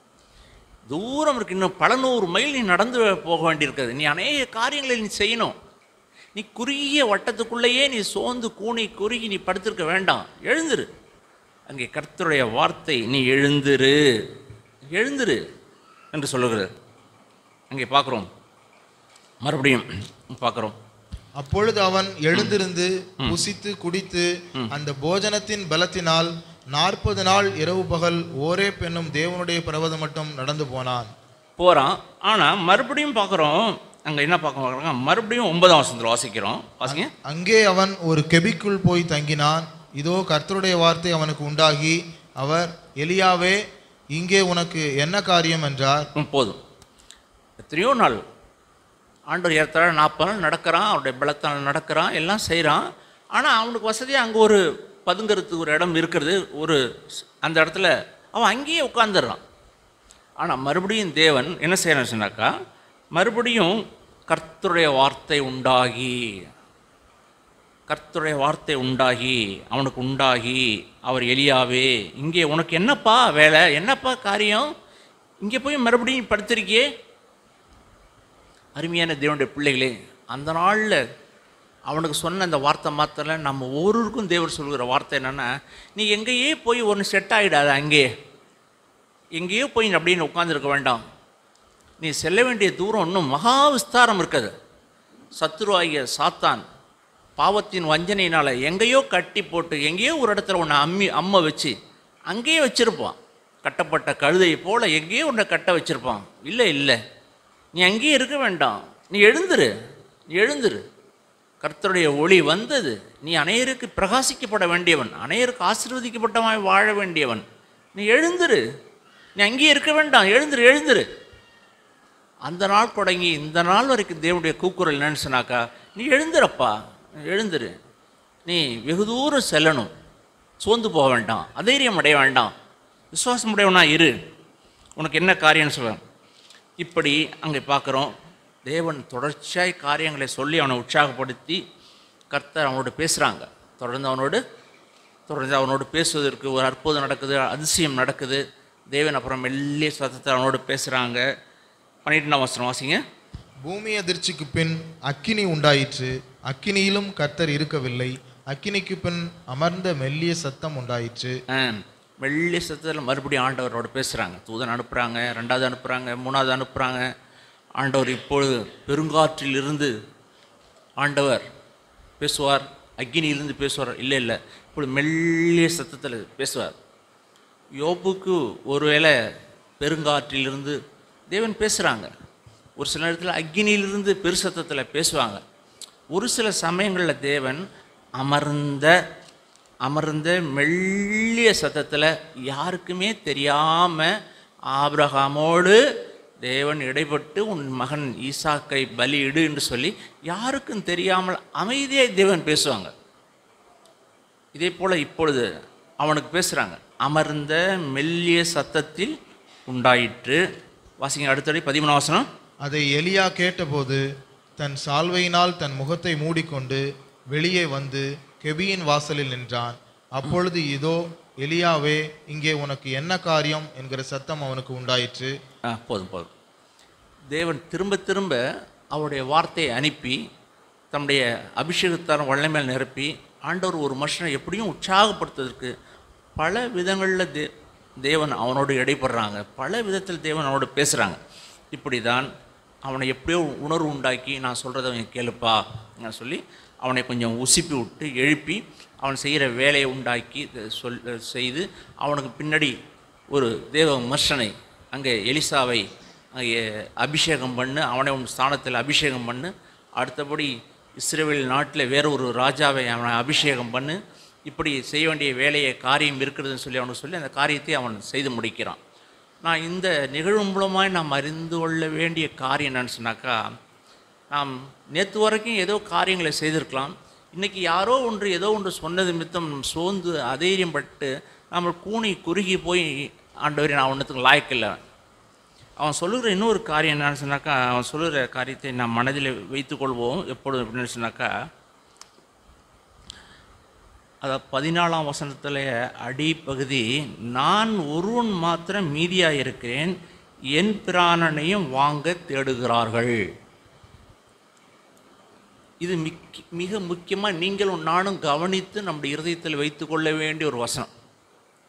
தூரம் இருக்கு இன்னும் பல நூறு மைல் நீ நடந்து போக வேண்டியிருக்குது நீ அநேக காரியங்களை நீ செய்யணும் நீ குறுகிய வட்டத்துக்குள்ளேயே நீ சோர்ந்து கூனி குறுகி நீ படுத்திருக்க வேண்டாம் எழுந்துரு அங்கே கர்த்தருடைய வார்த்தை நீ எழுந்திரு எழுந்திரு என்று சொல்லுகிறது அங்கே பார்க்குறோம் மறுபடியும் பார்க்குறோம் அப்பொழுது அவன் எழுந்திருந்து புசித்து குடித்து அந்த போஜனத்தின் பலத்தினால் நாற்பது நாள் இரவு பகல் ஓரே பெண்ணும் தேவனுடைய பர்வதம் மட்டும் நடந்து போனான் போகிறான் ஆனால் மறுபடியும் பார்க்குறோம் அங்கே என்ன பார்க்க பார்க்குறாங்க மறுபடியும் ஒன்பதாம் வசனத்தில் வாசிக்கிறோம் வாசிங்க அங்கே அவன் ஒரு கெபிக்குள் போய் தங்கினான் இதோ கர்த்தருடைய வார்த்தை அவனுக்கு உண்டாகி அவர் எலியாவே இங்கே உனக்கு என்ன காரியம் என்றார் ம், போதும் எத்தனையோ நாள் ஆண்டவர் ஏறத்தாழ நாற்பது நாள் நடக்கிறான் அவருடைய பலத்தால் நடக்கிறான் எல்லாம் செய்கிறான் ஆனால் அவனுக்கு வசதியாக அங்கே ஒரு பதுங்கிறதுக்கு ஒரு இடம் இருக்கிறது ஒரு ஸ்- அந்த இடத்துல அவன் அங்கேயே உட்காந்துடுறான் ஆனால் மறுபடியும் தேவன் என்ன செய்யறான்னு சொன்னாக்கா மறுபடியும் கர்த்தருடைய வார்த்தை உண்டாகி கர்த்தருடைய வார்த்தை உண்டாகி அவனுக்கு உண்டாகி அவர் எலியாவே இங்கே உனக்கு என்னப்பா வேலை என்னப்பா காரியம் இங்கே போய் மறுபடியும் படுத்திருக்கியே அருமையான தேவனுடைய பிள்ளைகளே அந்த நாளில் அவனுக்கு சொன்ன அந்த வார்த்தை மாத்திர நம்ம ஒவ்வொருவருக்கும் தேவர் சொல்கிற வார்த்தை என்னென்னா நீ எங்கேயே போய் ஒன்று செட் ஆகிடாத அங்கேயே எங்கேயோ போய் நீ அப்படின்னு உட்காந்துருக்க வேண்டாம் நீ செல்ல வேண்டிய தூரம் இன்னும் மகா விஸ்தாரம் இருக்குது சத்துருவாகிய சாத்தான் பாவத்தின் வஞ்சனையினால் எங்கேயோ கட்டி போட்டு எங்கேயோ ஒரு இடத்துல உன்னை அம்மி அம்மை வச்சு அங்கேயே வச்சுருப்பான் கட்டப்பட்ட கழுதையை போல் எங்கேயோ உன்னை கட்ட வச்சுருப்பான் இல்லை இல்லை நீ அங்கேயே இருக்க வேண்டாம் நீ எழுந்துரு நீ எழுந்துரு கர்த்தருடைய ஒளி வந்தது நீ அநேருக்கு பிரகாசிக்கப்பட வேண்டியவன் அநேருக்கு ஆசீர்வதிக்கப்பட்டவன் வாழ வேண்டியவன் நீ எழுந்துரு நீ அங்கேயே இருக்க வேண்டாம் எழுந்துரு எழுந்துரு அந்த நாள் தொடங்கி இந்த நாள் வரைக்கும் தேவனுடைய கூக்குரல் என்னன்னு சொன்னாக்கா நீ எழுந்துறப்பா எழுந்துரு நீ வெகு தூரம் செல்லணும் சோர்ந்து போக வேண்டாம் அதைரியம் அடைய வேண்டாம் விசுவாசம் உடையவனா இரு உனக்கு என்ன காரியம்னு சொல்லுவேன் இப்படி அங்கே பார்க்குறோம் தேவன் தொடர்ச்சியாய் காரியங்களை சொல்லி அவனை உற்சாகப்படுத்தி கர்த்தர் அவனோடு பேசுகிறாங்க தொடர்ந்து அவனோடு தொடர்ந்து அவனோடு பேசுவதற்கு ஒரு அற்புதம் நடக்குது அதிசயம் நடக்குது தேவன் அப்புறம் மெல்லிய சத்தத்தை அவனோடு பேசுகிறாங்க பன்னிரெண்டாம் வசனம் வாசிங்க பூமி அதிர்ச்சிக்கு பின் அக்கினி உண்டாயிற்று அக்கினியிலும் கர்த்தர் இருக்கவில்லை அக்கினிக்கு பின் அமர்ந்த மெல்லிய சத்தம் உண்டாயிற்று ஆ, மெல்லிய சத்தத்தில் மறுபடியும் ஆண்டவரோட பேசுகிறாங்க தூதன் அனுப்புகிறாங்க ரெண்டாவது அனுப்புகிறாங்க மூணாவது அனுப்புகிறாங்க ஆண்டவர் இப்பொழுது பெருங்காற்றில் இருந்து ஆண்டவர் பேசுவார் அக்னியிலிருந்து பேசுவார் இல்லை இல்லை இப்பொழுது மெல்லிய சத்தத்தில் பேசுவார் யோபுக்கு ஒருவேளை பெருங்காற்றிலிருந்து தேவன் பேசுகிறாங்க ஒரு சில நேரத்தில் அக்னியிலிருந்து பெருசத்தத்தில் பேசுவாங்க ஒரு சில சமயங்களில் தேவன் அமர்ந்த அமர்ந்த மெல்லிய சத்தத்தில் யாருக்குமே தெரியாமல் ஆபிரகாமோடு தேவன் இடைப்பட்டு உன் மகன் ஈசாக்கை பலியிடு என்று சொல்லி யாருக்கும் தெரியாமல் அமைதியாக தேவன் பேசுவாங்க இதே போல் இப்பொழுது அவனுக்கு பேசுகிறாங்க அமர்ந்த மெல்லிய சத்தத்தில் உண்டாயிற்று வாசிங்க அடுத்தடி பதிமூணு வசனம் அதை எலியா கேட்டபோது தன் சால்வையினால் தன் முகத்தை மூடிக்கொண்டு வெளியே வந்து கெபியின் வாசலில் நின்றான் அப்பொழுது இதோ எலியாவே இங்கே உனக்கு என்ன காரியம் என்கிற சத்தம் அவனுக்கு உண்டாயிற்று ஆ போதும் போதும் தேவன் திரும்ப திரும்ப அவருடைய வார்த்தையை அனுப்பி தம்முடைய அபிஷேகத்தாரம் வல்லமையில் நிரப்பி ஆண்டவர் ஒரு மனுஷனை எப்படியும் உற்சாகப்படுத்துவதற்கு பல விதங்களில் தே தேவன் அவனோடு இடைப்படுறாங்க பல விதத்தில் தேவன் அவனோடு பேசுகிறாங்க இப்படி தான் அவனை எப்படியோ உணர்வு உண்டாக்கி நான் சொல்கிறத அவன் கேளுப்பா நான் சொல்லி அவனை கொஞ்சம் உசிப்பி விட்டு எழுப்பி அவன் செய்கிற வேலையை உண்டாக்கி இத சொல் செய்து அவனுக்கு பின்னாடி ஒரு தேவ விமர்சனை அங்கே எலிசாவை அங்கே அபிஷேகம் பண்ணு அவனை உன் ஸ்தானத்தில் அபிஷேகம் பண்ணு அடுத்தபடி இஸ்ரேல் நாட்டில் வேற ஒரு ராஜாவை அவனை அபிஷேகம் பண்ணு இப்படி செய்ய வேண்டிய வேலையை காரியம் இருக்கிறதுன்னு சொல்லி அவனுக்கு சொல்லி அந்த காரியத்தை அவன் செய்து முடிக்கிறான் நான் இந்த நிகழ்வு மூலமாய் நாம் அறிந்து கொள்ள வேண்டிய காரியம் என்னன்னு சொன்னாக்கா நாம் நேற்று வரைக்கும் ஏதோ காரியங்களை செய்திருக்கலாம் இன்றைக்கி யாரோ ஒன்று ஏதோ ஒன்று சொன்னது மித்தம் சோர்ந்து அதைரியம் பட்டு நம்ம கூனி குறுகி போய் ஆண்டவரே நான் ஒன்றுத்துக்கு லாய்க்கில்லை அவன் சொல்லுகிற இன்னொரு காரியம் என்னன்னு சொன்னாக்கா அவன் சொல்லுகிற காரியத்தை நாம் மனதில் வைத்துக்கொள்வோம் எப்பொழுதும் அப்படின்னு சொன்னாக்கா அதாவது பதினாலாம் வசனத்தில் அடிப்பகுதி நான் ஒருவன் மாத்திரம் மீதியாக இருக்கிறேன் என் பிராணனையும் வாங்க தேடுகிறார்கள் இது மிக்க மிக முக்கியமாக நீங்களும் நானும் கவனித்து நம்முடைய இருதயத்தில் வைத்துக்கொள்ள வேண்டிய ஒரு வசனம்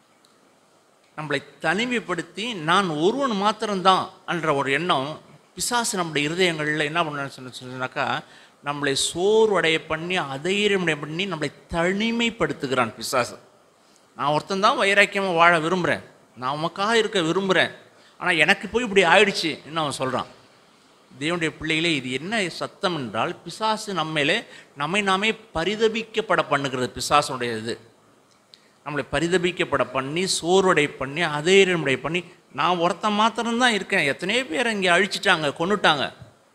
நம்மளை தனிமைப்படுத்தி நான் ஒருவன் மாத்திரம்தான் என்ற ஒரு எண்ணம் பிசாசு நம்முடைய இருதயங்களில் என்ன பண்ண சொன்னாக்கா நம்மளை சோர்வடைய பண்ணி அதைரியமடைய பண்ணி நம்மளை தனிமைப்படுத்துகிறான் பிசாசு நான் ஒருத்தன் தான் வைராக்கியமாக வாழ விரும்புகிறேன் நான் உமக்காக இருக்க விரும்புகிறேன் ஆனால் எனக்கு போய் இப்படி ஆயிடுச்சு என்ன அவன் சொல்கிறான் தேவனுடைய பிள்ளைகளே இது என்ன சத்தம் என்றால் பிசாசு நம்மளே நம்மை நாமே பரிதபிக்கப்பட பண்ணுகிறது பிசாசுடைய இது நம்மளை பரிதபிக்கப்பட பண்ணி சோர்வடை பண்ணி அதேரியமடை பண்ணி நான் ஒருத்தன் மாத்திரம்தான் இருக்கேன் எத்தனையோ பேர் இங்கே அழிச்சிட்டாங்க கொன்னுட்டாங்க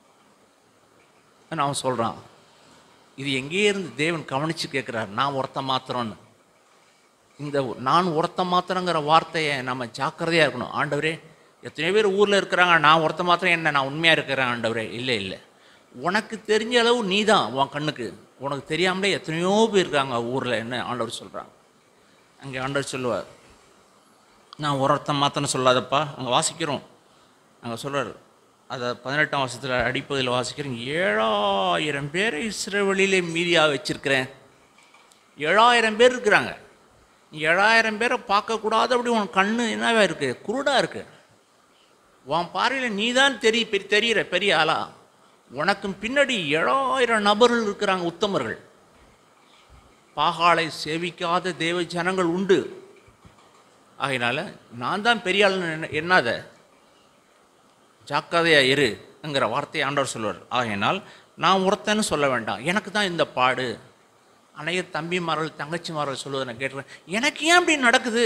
அவன் சொல்கிறான் இது எங்கேயே இருந்து தேவன் கவனித்து கேட்குறாரு நான் ஒருத்தன் மாத்திரம்னு இந்த நான் ஒருத்த மாத்திரங்கிற வார்த்தையை நம்ம ஜாக்கிரதையாக இருக்கணும் ஆண்டவரே எத்தனையோ பேர் ஊரில் இருக்கிறாங்க நான் ஒருத்த மாத்திரம் என்ன நான் உண்மையாக இருக்கிறேன் ஆண்டவரே இல்லை இல்லை உனக்கு தெரிஞ்ச அளவு நீ தான் உன் கண்ணுக்கு உனக்கு தெரியாமலே எத்தனையோ பேர் இருக்காங்க ஊரில் என்ன ஆண்டவர் சொல்கிறாங்க அங்கே ஆண்டவர் சொல்லுவார் நான் ஒருத்தன் மாத்திரம் சொல்லாதப்பா அங்கே வாசிக்கிறோம் அங்கே சொல்கிறார் அதை பதினெட்டாம் வருஷத்தில் அடிப்பதில் வாசிக்கிறேன் ஏழாயிரம் பேரை இஸ்ரேவெளியிலே மீதியாக வச்சிருக்கிறேன் ஏழாயிரம் பேர் இருக்கிறாங்க நீ ஏழாயிரம் பேரை பார்க்கக்கூடாது அப்படி உன் கண்ணு என்னவா இருக்குது குருடாக இருக்கு உன் பார்வையில் நீ தான் தெரிய பெரிய தெரிகிற பெரிய ஆளா உனக்கும் பின்னாடி ஏழாயிரம் நபர்கள் இருக்கிறாங்க உத்தமர்கள் பாகாலை சேவிக்காத தேவ ஜனங்கள் உண்டு ஆகையினால நான் தான் பெரிய ஆளுன்னு எண்ண- எண்ணாத ஜாக்கிரதையா இருங்கிற வார்த்தையை ஆண்டவர் சொல்வார் ஆகையினால் நான் ஒருத்தன்னு சொல்ல வேண்டாம் எனக்கு தான் இந்த பாடு அநேக தம்பிமார்கள் தங்கச்சிமார்கள் சொல்லுவதை நான் கேட்டுருக்கேன் எனக்கு ஏன் இப்படி நடக்குது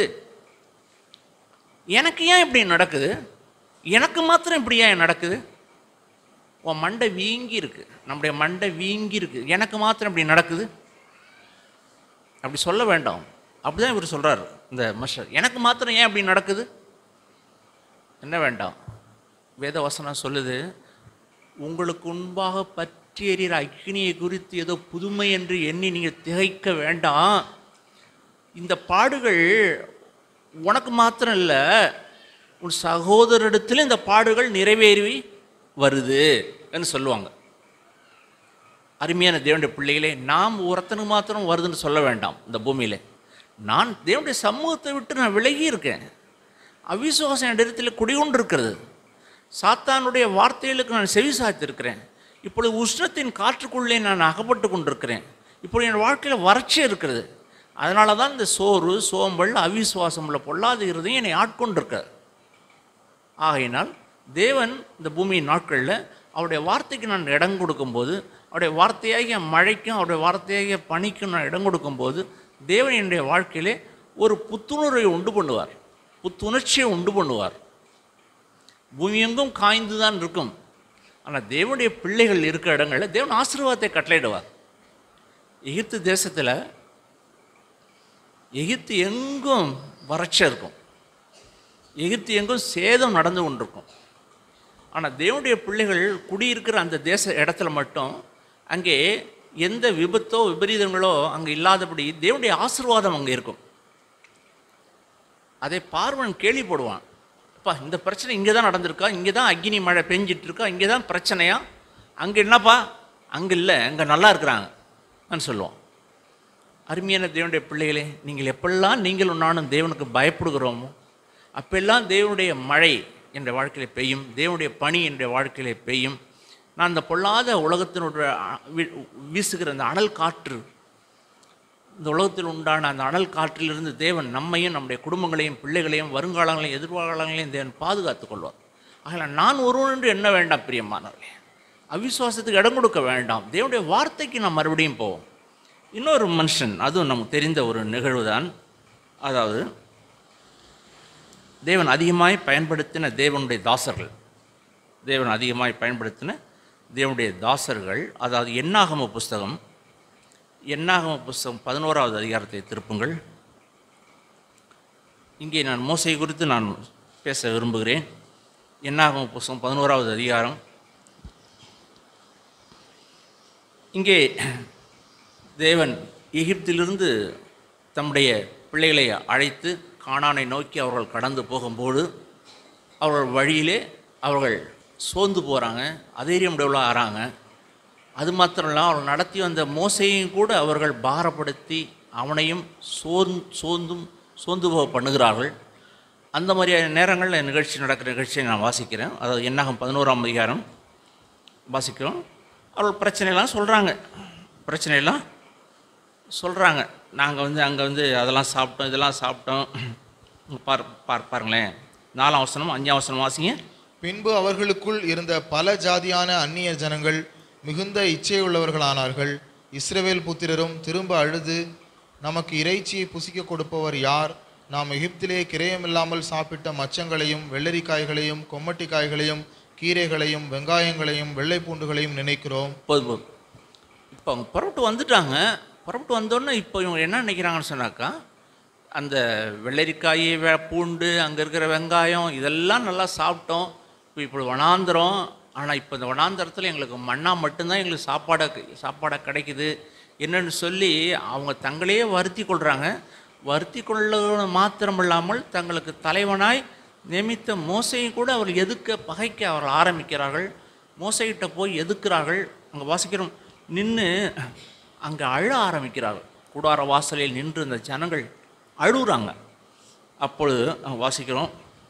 எனக்கு ஏன் இப்படி நடக்குது எனக்கு மாத்திரம் இப்படி ஏன் நடக்குது உன் மண்டை வீங்கி இருக்கு நம்முடைய மண்டை வீங்கி இருக்கு எனக்கு மாத்திரம் இப்படி நடக்குது அப்படி சொல்ல வேண்டாம் அப்படிதான் இவர் சொல்றாரு இந்த மஷர் எனக்கு மாத்திரம் ஏன் இப்படி நடக்குது என்ன வேண்டாம் வேத வசனம் சொல்லுது உங்களுக்கு முன்பாக பற்றி எறிகிற அக்னியை குறித்து ஏதோ புதுமை என்று எண்ணி நீங்கள் திகைக்க வேண்டாம் இந்த பாடுகள் உனக்கு மாத்திரம் இல்லை உன் சகோதரிடத்தில் இந்த பாடுகள் நிறைவேறி வருது என்று சொல்லுவாங்க அருமையான தேவனுடைய பிள்ளைகளே நாம் ஒருத்தனுக்கு மாத்திரம் வருதுன்னு சொல்ல வேண்டாம் இந்த பூமியில நான் தேவனுடைய சமூகத்தை விட்டு நான் விலகி இருக்கேன் அவிசுவாசம் என் இடத்துல குடிகொண்டு இருக்கிறது சாத்தானுடைய வார்த்தைகளுக்கு நான் செவி சாய்த்திருக்கிறேன் இப்பொழுது உஷ்ணத்தின் காற்றுக்குள்ளே நான் அகப்பட்டு கொண்டிருக்கிறேன் இப்பொழுது என் வாழ்க்கையில் வறட்சி இருக்கிறது அதனால தான் இந்த சோறு சோம்பல் அவிசுவாசம் உள்ள பொல்லாத இருதையும் என்னை ஆட்கொண்டிருக்கிறது ஆகையினால் தேவன் இந்த பூமியின் நாட்களில் அவருடைய வார்த்தைக்கு நான் இடம் கொடுக்கும்போது அவருடைய வார்த்தையாகிய மழைக்கும் அவருடைய வார்த்தையாகிய பனிக்கும் நான் இடம் கொடுக்கும்போது தேவன் என்னுடைய வாழ்க்கையிலே ஒரு புத்துணர்வை உண்டு பண்ணுவார் புத்துணர்ச்சியை உண்டு பண்ணுவார் பூமி எங்கும் காய்ந்து தான் இருக்கும் ஆனால் தேவனுடைய பிள்ளைகள் இருக்கிற இடங்களில் தேவன் ஆசீர்வாதத்தை கட்டளையிடுவார் எகிப்து தேசத்தில் எகிப்து எங்கும் வறட்சி இருக்கும் எகிப்து எங்கும் சேதம் நடந்து கொண்டிருக்கும் ஆனால் தேவனுடைய பிள்ளைகள் குடியிருக்கிற அந்த தேச இடத்துல மட்டும் அங்கே எந்த விபத்தோ விபரீதங்களோ அங்கே இல்லாதபடி தேவனுடைய ஆசீர்வாதம் அங்கே இருக்கும் அதை பார்வன் கேள்விப்படுவான் அப்பா இந்த பிரச்சனை இங்கே தான் நடந்திருக்கா இங்கே தான் அக்னி மழை பெஞ்சிட்டு இருக்கா இங்கே தான் பிரச்சனையா அங்கே என்னப்பா அங்கே இல்லை அங்கே நல்லா இருக்கிறாங்க சொல்லுவோம் அருமையான தேவனுடைய பிள்ளைகளே நீங்கள் எப்பெல்லாம் நீங்களும் நானும் தேவனுக்கு பயப்படுகிறோமோ அப்பெல்லாம் தேவனுடைய மழை என்ற வாழ்க்கையில் பெய்யும் தேவனுடைய பனி என்ற வாழ்க்கையிலே பெய்யும் நான் இந்த பொல்லாத உலகத்தினுடைய அ- வீ- வீசுகிற அந்த அனல் காற்று இந்த உலகத்தில் உண்டான அந்த அனல் காற்றிலிருந்து தேவன் நம்மையும் நம்முடைய குடும்பங்களையும் பிள்ளைகளையும் வருங்காலங்களையும் எதிர்காலங்களையும் தேவன் பாதுகாத்துக் கொள்வார் ஆகலாம் நான் ஒருவன் என்று எண்ண வேண்டாம் பிரியமானவர்களே அவிசுவாசத்துக்கு இடம் கொடுக்க வேண்டாம் தேவனுடைய வார்த்தைக்கு நாம் மறுபடியும் போவோம் இன்னொரு மனுஷன் அதுவும் நமக்கு தெரிந்த ஒரு நிகழ்வு தான் அதாவது தேவன் அதிகமாய் பயன்படுத்தின தேவனுடைய தாசர்கள் தேவன் அதிகமாய் பயன்படுத்தின தேவனுடைய தாசர்கள் அதாவது எண்ணாகம புஸ்தகம் எண்ணாகம புஸ்தகம் பதினோராவது அதிகாரத்தை திருப்புங்கள் இங்கே நான் மோசை குறித்து நான் பேச விரும்புகிறேன் எண்ணாகம புஸ்தகம் பதினோராவது அதிகாரம் இங்கே தேவன் எகிப்திலிருந்து தம்முடைய பிள்ளைகளை அழைத்து கானானை நோக்கி அவர்கள் கடந்து போகும்போது அவர்கள் வழியிலே அவர்கள் சோர்ந்து போகிறாங்க அதேரியம் டெவலாக ஆறாங்க அது மாத்திரம் இல்லை அவர்கள் நடத்தி வந்த மோசையும் கூட அவர்கள் பாரப்படுத்தி அவனையும் சோர்ந் சோர்ந்தும் சோர்ந்து போக பண்ணுகிறார்கள் அந்த மாதிரியான நேரங்களில் நிகழ்ச்சி நடக்கிற நிகழ்ச்சியை நான் வாசிக்கிறேன் அதாவது என்னாகும் பதினோராம் அதிகாரம் வாசிக்கிறோம் அவர்கள் பிரச்சனையெல்லாம் சொல்கிறாங்க பிரச்சனையெல்லாம் சொல்கிறாங்க நாங்கள் வந்து அங்கே வந்து அதெல்லாம் சாப்பிட்டோம் இதெல்லாம் சாப்பிட்டோம் இங்க பார் பார் பாருங்களேன் நாலாம் வசனம் அஞ்சாம் வசனம் வாசிங்க பின்பு அவர்களுக்குள் இருந்த பல ஜாதியான அந்நிய ஜனங்கள் மிகுந்த இச்சையுள்ளவர்களானார்கள் இஸ்ரவேல் புத்திரரும் திரும்ப அழுது நமக்கு இறைச்சியை புசிக்க கொடுப்பவர் யார் நாம் எகிப்திலே கிரயமில்லாமல் சாப்பிட்ட மச்சங்களையும் வெள்ளரிக்காய்களையும் கொம்மட்டிக்காய்களையும் கீரைகளையும் வெங்காயங்களையும் வெள்ளை பூண்டுகளையும் நினைக்கிறோம் போதும் போதும் இப்போ அவங்க புறப்பட்டு வந்துட்டாங்க புறப்பட்டு வந்தோடனே இப்போ இவங்க என்ன நினைக்கிறாங்கன்னு சொன்னாக்கா அந்த வெள்ளரிக்காய் வெ பூண்டு அங்கே இருக்கிற வெங்காயம் இதெல்லாம் நல்லா சாப்பிட்டோம் இப்போ இப்படி வனாந்திரம் ஆனால் இப்போ இந்த வனாந்திரத்தில் எங்களுக்கு மண்ணா மட்டும்தான் எங்களுக்கு சாப்பாடை சாப்பாடாக கிடைக்குது என்னன்னு சொல்லி அவங்க தங்களையே வருத்தி கொள்கிறாங்க வருத்தி கொள்ள மாத்திரம் இல்லாமல் தங்களுக்கு தலைவனாய் நியமித்த மோசையும் கூட அவர் எதுக்க பகைக்க அவர்கள் ஆரம்பிக்கிறார்கள் மோசைகிட்ட போய் எதுக்குறார்கள் அங்கே வாசிக்கிறோம் நின்று அங்கே அழ ஆரம்பிக்கிறார்கள் கூடார வாசலில் நின்று இந்த ஜனங்கள் அழுகுறாங்க அப்பொழுது அங்க வாசிக்கிறோம்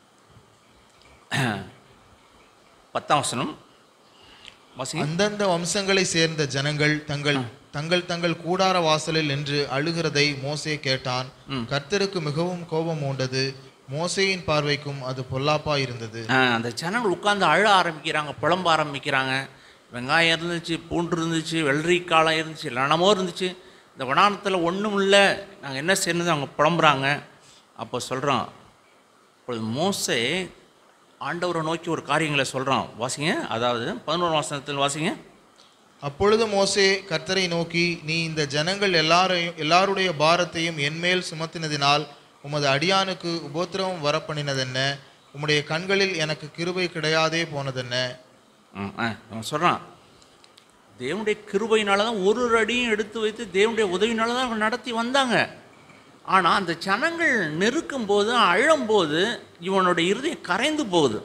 பத்தாம் வசனம் வாசிங்க அந்தந்த வம்சங்களை சேர்ந்த ஜனங்கள் தங்கள் தங்கள் தங்கள் கூடார வாசலில் நின்று அழுகிறதை மோசே கேட்டான் கர்த்தருக்கு மிகவும் கோபம் உண்டது மோசேயின் பார்வைக்கும் அது பொல்லாப்பா இருந்தது ஆ, அந்த ஜனங்கள் உட்கார்ந்து அழ ஆரம்பிக்கிறாங்க புலம்ப ஆரம்பிக்கிறாங்க வெங்காயம் இருந்துச்சு பூண்டு இருந்துச்சு வெள்ளரிக்காலம் இருந்துச்சு லனமோ இருந்துச்சு இந்த வனானத்தில் ஒன்றும் இல்லை நாங்கள் என்ன செய்யணும் அவங்க புலம்புறாங்க அப்போ சொல்கிறோம் இப்பொழுது மோசே ஆண்டவரை நோக்கி ஒரு காரியங்களை சொல்கிறான் வாசிங்க அதாவது பதினோரு வாசனத்தில் வாசிங்க அப்பொழுது மோசே கர்த்தரை நோக்கி நீ இந்த ஜனங்கள் எல்லாரையும் எல்லாருடைய பாரத்தையும் என்மேல் சுமத்தினதினால் உமது அடியானுக்கு உபோத்திரவம் வரப்பண்ணினதென்ன உம்முடைய கண்களில் எனக்கு கிருபை கிடையாதே போனதென்ன ம், ஆ, அவன் சொல்கிறான் தேவனுடைய கிருபையினால தான் ஒரு ஒரு அடியும் எடுத்து வைத்து தேவனுடைய உதவினால தான் அவங்க நடத்தி வந்தாங்க ஆனால் அந்த ஜனங்கள் நெருக்கும் போது அழும்போது இவனுடைய இருதயம் கரைந்து போகுது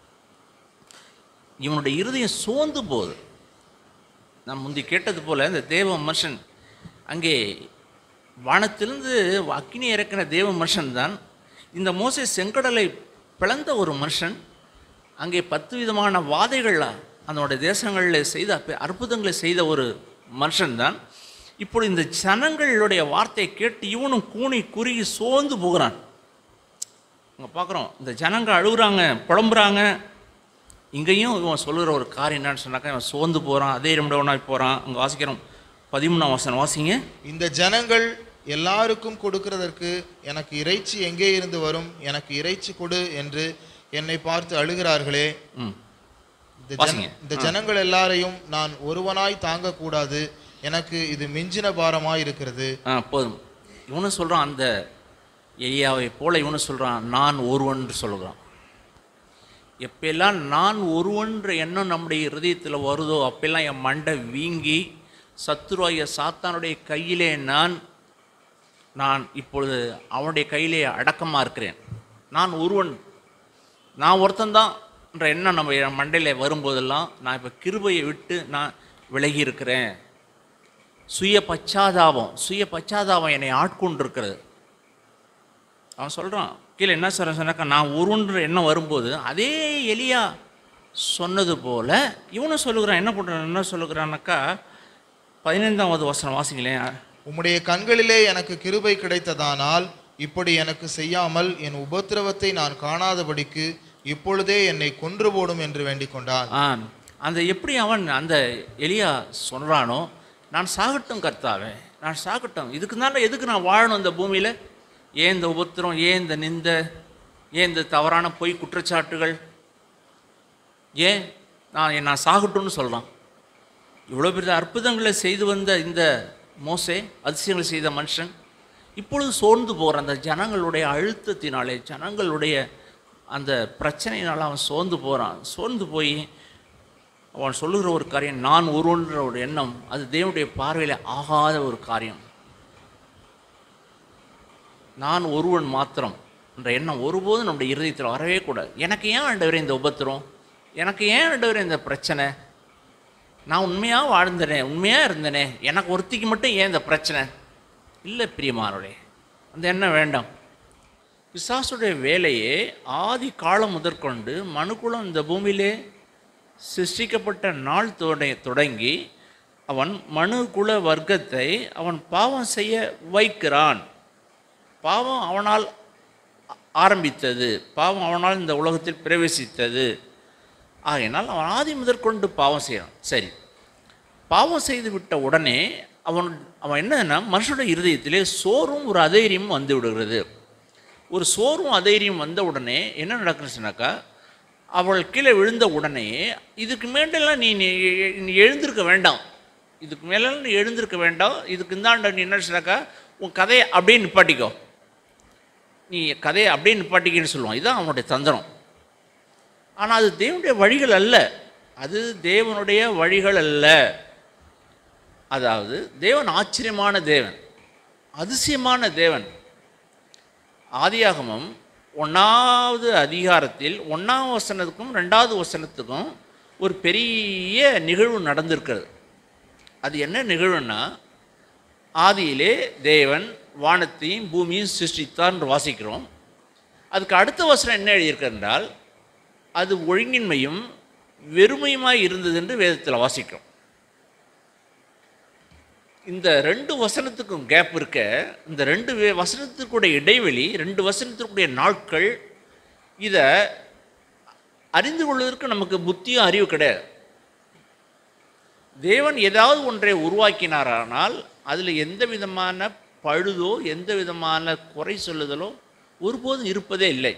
இவனுடைய இருதயம் சோர்ந்து போகுது நான் முந்தி கேட்டது போல இந்த தேவ மனுஷன் அங்கே வானத்திலிருந்து அக்கினி இறக்கின தேவ மனுஷன் தான் இந்த மோசே செங்கடலை பிளந்த ஒரு மனுஷன் அங்கே பத்து விதமான வாதைகள் அதனுடைய தேசங்களில் செய்த அப்ப- அற்புதங்களை செய்த ஒரு மனுஷன்தான் இப்போ இந்த ஜனங்களுடைய வார்த்தையை கேட்டு இவனும் கூனி குறுகி சோர்ந்து போகிறான் அங்கே பார்க்குறோம் இந்த ஜனங்க அழுகுறாங்க புலம்புறாங்க இங்கேயும் இவன் சொல்லுகிற ஒரு காரியம் என்னன்னு சொன்னாக்கா இவன் சோர்ந்து போகிறான் அதே ரெண்டவனாய் போகிறான் அங்கே வாசிக்கிறோம் பதிமூணாம் வசனம் வாசிங்க இந்த ஜனங்கள் எல்லாருக்கும் கொடுக்கிறதற்கு எனக்கு இறைச்சி எங்கே இருந்து வரும் எனக்கு இறைச்சி கொடு என்று என்னை பார்த்து அழுகிறார்களே ம் இந்த ஜன- வாசிங்க. இந்த ஜனங்கள் எல்லாரையும் நான் ஒருவனாய் தாங்கக்கூடாது எனக்கு இது மிஞ்சின பாரமாய் இருக்கிறது ஆ போதும் இவனும் சொல்கிறான் அந்த எலியாவை போல இவனும் சொல்கிறான் நான் ஒருவன் சொல்கிறான் எப்பெல்லாம் நான் ஒருவன்ற எண்ணம் நம்முடைய இருதயத்தில் வருதோ அப்பெல்லாம் என் மண்டை வீங்கி சத்துருவாய சாத்தானுடைய கையிலே நான் நான் இப்பொழுது அவனுடைய கையிலே அடக்கமாக இருக்கிறேன் நான் ஒருவன் நான் ஒருத்தன்தான் என்ற எண்ணம் நம்ம என் மண்டையில் வரும்போதெல்லாம் நான் இப்போ கிருபையை விட்டு நான் விலகி இருக்கிறேன் சுய பச்சாதாபம் சுய பச்சாதாபம் என்னை ஆட்கொண்டிருக்கிறது அவன் சொல்கிறான் கீழே என்ன சொல்ற சொன்னாக்கா நான் ஒருவன்ற எண்ணம் வரும்போது அதே எலியா சொன்னது போல இவனும் சொல்லுகிறான் என்ன பண்ணுறான் என்ன சொல்லுகிறான்னாக்கா பதினைந்தாவது வசனம் வாசிங்களேன் உம்முடைய கண்களிலே எனக்கு கிருபை கிடைத்ததானால் இப்படி எனக்கு செய்யாமல் என் உபத்திரவத்தை நான் காணாதபடிக்கு இப்பொழுதே என்னை கொன்று போடும் என்று வேண்டிக் கொண்டான் ஆ அந்த எப்படி அவன் அந்த எலியா சொல்கிறானோ நான் சாகட்டும் கர்த்தாவே நான் சாகட்டும் இதுக்கு தானே எதுக்கு நான் வாழணும் இந்த பூமியில் ஏன் இந்த உபத்திரம் ஏன் இந்த நிந்த ஏன் இந்த தவறான பொய் குற்றச்சாட்டுகள் ஏன் நான் நான் சாகட்டும்னு சொல்கிறான் இவ்வளோ பெரிய அற்புதங்களை செய்து வந்த இந்த மோசே அதிசயங்களை செய்த மனுஷன் இப்பொழுது சோர்ந்து போகிற அந்த ஜனங்களுடைய அழுத்தத்தினாலே ஜனங்களுடைய அந்த பிரச்சனையினால அவன் சோர்ந்து போகிறான் சோர்ந்து போய் அவன் சொல்லுகிற ஒரு காரியம் நான் ஒருவன்ற ஒரு எண்ணம் அது தேவனுடைய பார்வையில் ஆகாத ஒரு காரியம் நான் ஒருவன் மாத்திரம் என்ற எண்ணம் ஒருபோதும் நம்முடைய இருதயத்தில் வரவே கூடாது எனக்கு ஏன் ஆண்டவரே இந்த உபத்திரம் எனக்கு ஏன் ஆண்டவரே இந்த பிரச்சனை நான் உண்மையாக வாழ்ந்தனே உண்மையாக இருந்தனே எனக்கு ஒருத்திக்கு மட்டும் ஏன் இந்த பிரச்சனை இல்லை பிரியமானவரே அந்த எண்ணம் வேண்டாம் பிசாசுடைய வேலையே ஆதி காலம் முதற்கொண்டு மனுக்குலம் இந்த பூமியிலே சிருஷ்டிக்கப்பட்ட நாள் தொட தொடங்கி அவன் மனுகுல வர்க்கத்தை அவன் பாவம் செய்ய வைக்கிறான் பாவம் அவனால் ஆரம்பித்தது பாவம் அவனால் இந்த உலகத்தில் பிரவேசித்தது ஆகையினால் அவன் ஆதி முதற்கொண்டு பாவம் செய்யறான் சரி பாவம் செய்து விட்ட உடனே அவன் அவன் என்னன்னா மனுஷனுடைய இருதயத்திலே சோறும் ஒரு அதைரியமும் வந்து விடுகிறது ஒரு சோறும் அதைரியம் வந்த உடனே என்ன நடக்குன்னு சொன்னாக்கா அவள் கீழே விழுந்த உடனே இதுக்கு மேண்டெல்லாம் நீ நீ நீ எழுந்திருக்க வேண்டாம் இதுக்கு மேலெல்லாம் நீ எழுந்திருக்க வேண்டாம் இதுக்கு இந்தாண்ட நீ என்ன சொன்னாக்கா உன் கதையை அப்படியே நிப்பாட்டிக்கோ நீ கதையை அப்படியே நிப்பாட்டிக்கின்னு சொல்லுவான் இதுதான் அவனுடைய தந்திரம் ஆனால் அது தேவனுடைய வழிகள் அல்ல அது தேவனுடைய வழிகள் அல்ல அதாவது தேவன் ஆச்சரியமான தேவன் அதிசயமான தேவன் ஆதியாகமம் ஒன்றாவது அதிகாரத்தில் ஒன்றாம் வசனத்துக்கும் ரெண்டாவது வசனத்துக்கும் ஒரு பெரிய நிகழ்வு நடந்திருக்கிறது அது என்ன நிகழ்வுன்னா ஆதியிலே தேவன் வானத்தையும் பூமியும் சிருஷ்டித்தார் என்று வாசிக்கிறோம் அதுக்கு அடுத்த வசனம் என்ன எழுதியிருக்கு என்றால் அது ஒழுங்கின்மையும் வெறுமையுமாய் இருந்தது என்று வேதத்தில் வாசிக்கிறோம் இந்த ரெண்டு வசனத்துக்கும் கேப் இருக்க இந்த ரெண்டு வே- வசனத்துக்குடைய இடைவெளி ரெண்டு வசனத்திற்குடைய நாட்கள் இதை அறிந்து கொள்வதற்கு நமக்கு புத்தியும் அறிவு கிடையாது தேவன் ஏதாவது ஒன்றை உருவாக்கினாரானால் அதில் எந்த விதமான பழுதோ எந்த விதமான குறை சொல்லுதலோ ஒருபோதும் இருப்பதே இல்லை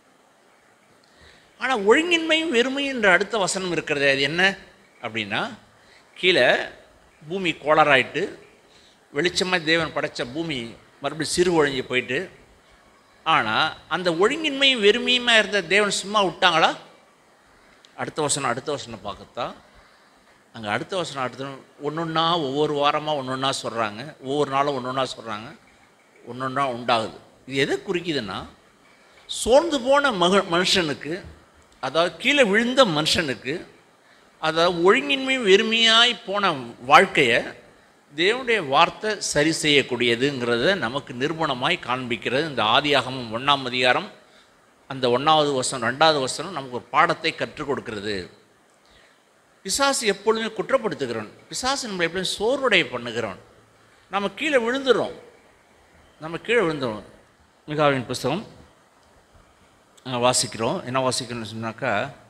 ஆனால் ஒழுங்கின்மையும் வெறுமையும் என்ற அடுத்த வசனம் இருக்கிறது அது என்ன அப்படின்னா கீழே பூமி கோளாறாயிட்டு வெளிச்சமாக தேவன் படைச்ச பூமி மறுபடியும் சிறு ஒழிஞ்சு போயிட்டு ஆனால் அந்த ஒழுங்கின்மையும் வெறுமையுமா இருந்த தேவன் சும்மா விட்டாங்களா அடுத்த வசனம் அடுத்த வசனம் பார்க்கத்தான் அங்கே அடுத்த வசனம் அடுத்த ஒன்று ஒன்றா ஒவ்வொரு வாரமாக ஒன்று ஒன்றா சொல்கிறாங்க ஒவ்வொரு நாளும் ஒன்று ஒன்றா சொல்கிறாங்க ஒன்று ஒன்றா உண்டாகுது இது எதை குறிக்குதுன்னா சோர்ந்து போன மக மனுஷனுக்கு அதாவது கீழே விழுந்த மனுஷனுக்கு அதாவது ஒழுங்கின்மையும் வெறுமையாய் போன வாழ்க்கையை தேவனுடைய வார்த்தை சரி செய்யக்கூடியதுங்கிறத நமக்கு நிரூபணமாய் காண்பிக்கிறது இந்த ஆதியாகமம் ஒன்றாம் அதிகாரம் அந்த ஒன்றாவது வசனம் ரெண்டாவது வசனம் நமக்கு ஒரு பாடத்தை கற்றுக் கொடுக்கிறது பிசாசு எப்பொழுதுமே குற்றப்படுத்துகிறோன் பிசாசு நம்மளை எப்பொழுதும் சோர்வுடைய பண்ணுகிறோன் நம்ம கீழே விழுந்துடுறோம் நம்ம கீழே விழுந்துடும் மிகாவின் புஸ்தகம் அஹ், வாசிக்கிறோம் என்ன வாசிக்கிறோம்னு சொன்னாக்கா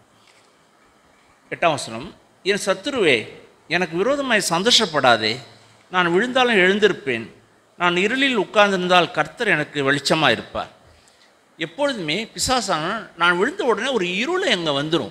எட்டாம் வசனம் என் சத்துருவே எனக்கு விரோதமாய் சந்தோஷப்படாதே நான் விழுந்தாலும் எழுந்திருப்பேன் நான் இருளில் உட்கார்ந்திருந்தால் கர்த்தர் எனக்கு வெளிச்சமாக இருப்பார் எப்பொழுதுமே பிசாசான நான் விழுந்த உடனே ஒரு இருள் அங்கே வந்துடும்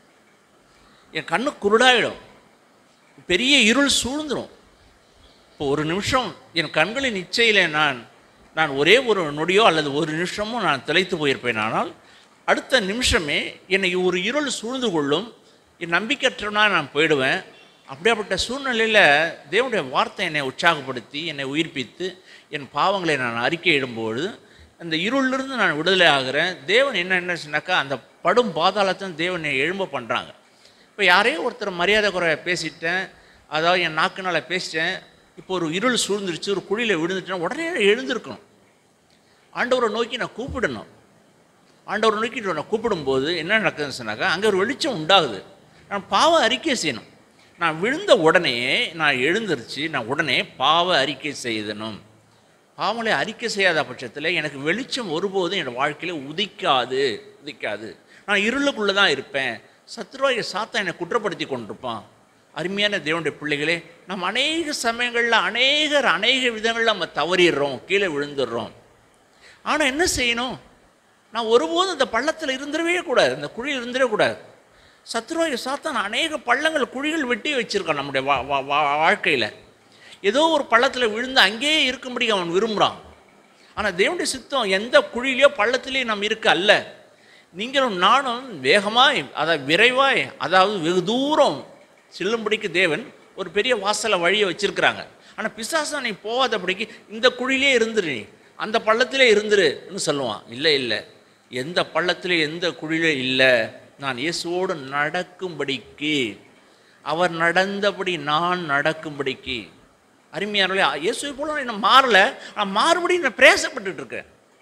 என் கண்ணு குருடாயிடும் பெரிய இருள் சூழ்ந்துடும் இப்போ ஒரு நிமிஷம் என் கண்களின் இச்சையில் நான் நான் ஒரே ஒரு நொடியோ அல்லது ஒரு நிமிஷமோ நான் திளைத்து போயிருப்பேன் ஆனால் அடுத்த நிமிஷமே என்னை ஒரு இருள் சூழ்ந்து கொள்ளும் என் நம்பிக்கையற்றவனாக நான் போயிடுவேன் அப்படியாப்பட்ட சூழ்நிலையில் தேவனுடைய வார்த்தை என்னை உற்சாகப்படுத்தி என்னை உயிர்ப்பித்து என் பாவங்களை நான் அறிக்கையிடும்போது அந்த இருளிலிருந்து நான் விடுதலை ஆகிறேன் தேவன் என்ன என்ன சொன்னாக்கா அந்த படும் பாதாளத்தையும் தேவன் என்னை எழும்ப பண்ணுறாங்க இப்போ யாரையோ ஒருத்தர் மரியாதை குறை பேசிட்டேன் அதாவது என் நாக்குனால் பேசிட்டேன் இப்போ ஒரு இருள் சூழ்ந்துருச்சு ஒரு குழியில் விழுந்துட்டேன் உடனே எழுந்திருக்கணும் ஆண்டவரை நோக்கி நான் கூப்பிடணும் ஆண்டவரை நோக்கி நான் கூப்பிடும்போது என்ன நடக்குதுன்னு சொன்னாக்கா அங்கே ஒரு வெளிச்சம் உண்டாகுது நான் பாவ அறிக்கை செய்யணும் நான் விழுந்த உடனே நான் எழுந்திருச்சு நான் உடனே பாவ அறிக்கை செய்தணும் பாவங்களை அறிக்கை செய்யாத பட்சத்தில் எனக்கு வெளிச்சம் ஒருபோதும் என் வாழ்க்கையில் உதிக்காது உதிக்காது நான் இருளுக்குள்ளே தான் இருப்பேன் சத்ருவாய சாத்தா என்னை குற்றப்படுத்தி கொண்டிருப்பான் அருமையான தேவனுடைய பிள்ளைகளே நம்ம அநேக சமயங்களில் அநேகர் அநேக விதங்களில் நம்ம தவறிடுறோம் கீழே விழுந்துடுறோம் ஆனால் என்ன செய்யணும் நான் ஒருபோதும் இந்த பள்ளத்தில் இருந்துடவே கூடாது இந்த குழியில் இருந்துடவே கூடாது சத்ருவாய சாத்தான் அநேக பள்ளங்கள் குழிகள் வெட்டி வச்சிருக்கான் நம்முடைய வா வா வா- வாழ்க்கையில் ஏதோ ஒரு பள்ளத்தில் விழுந்து அங்கேயே இருக்கும்படி அவன் விரும்புகிறான் ஆனால் தேவனுடைய சித்தம் எந்த குழியிலையோ பள்ளத்திலேயோ நம்ம இருக்க அல்ல நீங்களும் நானும் வேகமாய் அதை விரைவாய் அதாவது வெகு தூரம் செல்லும்படிக்கு தேவன் ஒரு பெரிய வாசலை வழியை வச்சிருக்கிறாங்க ஆனால் பிசாசா நீ போகாதபடிக்கு இந்த குழியிலே இருந்துரு நீ அந்த பள்ளத்திலே இருந்துருன்னு சொல்லுவான் இல்லை இல்லை எந்த பள்ளத்திலே எந்த குழியிலே இல்லை நான் இயேசுவோடு நடக்கும்படிக்கு அவர் நடந்தபடி நான் நடக்கும்படிக்கு அருமையானவர்களே இயேசுவை போல நான் இன்னும் மாறல நான் மாறுபடி நான் பிரயாசப்பட்டுட்டு இருக்கேன்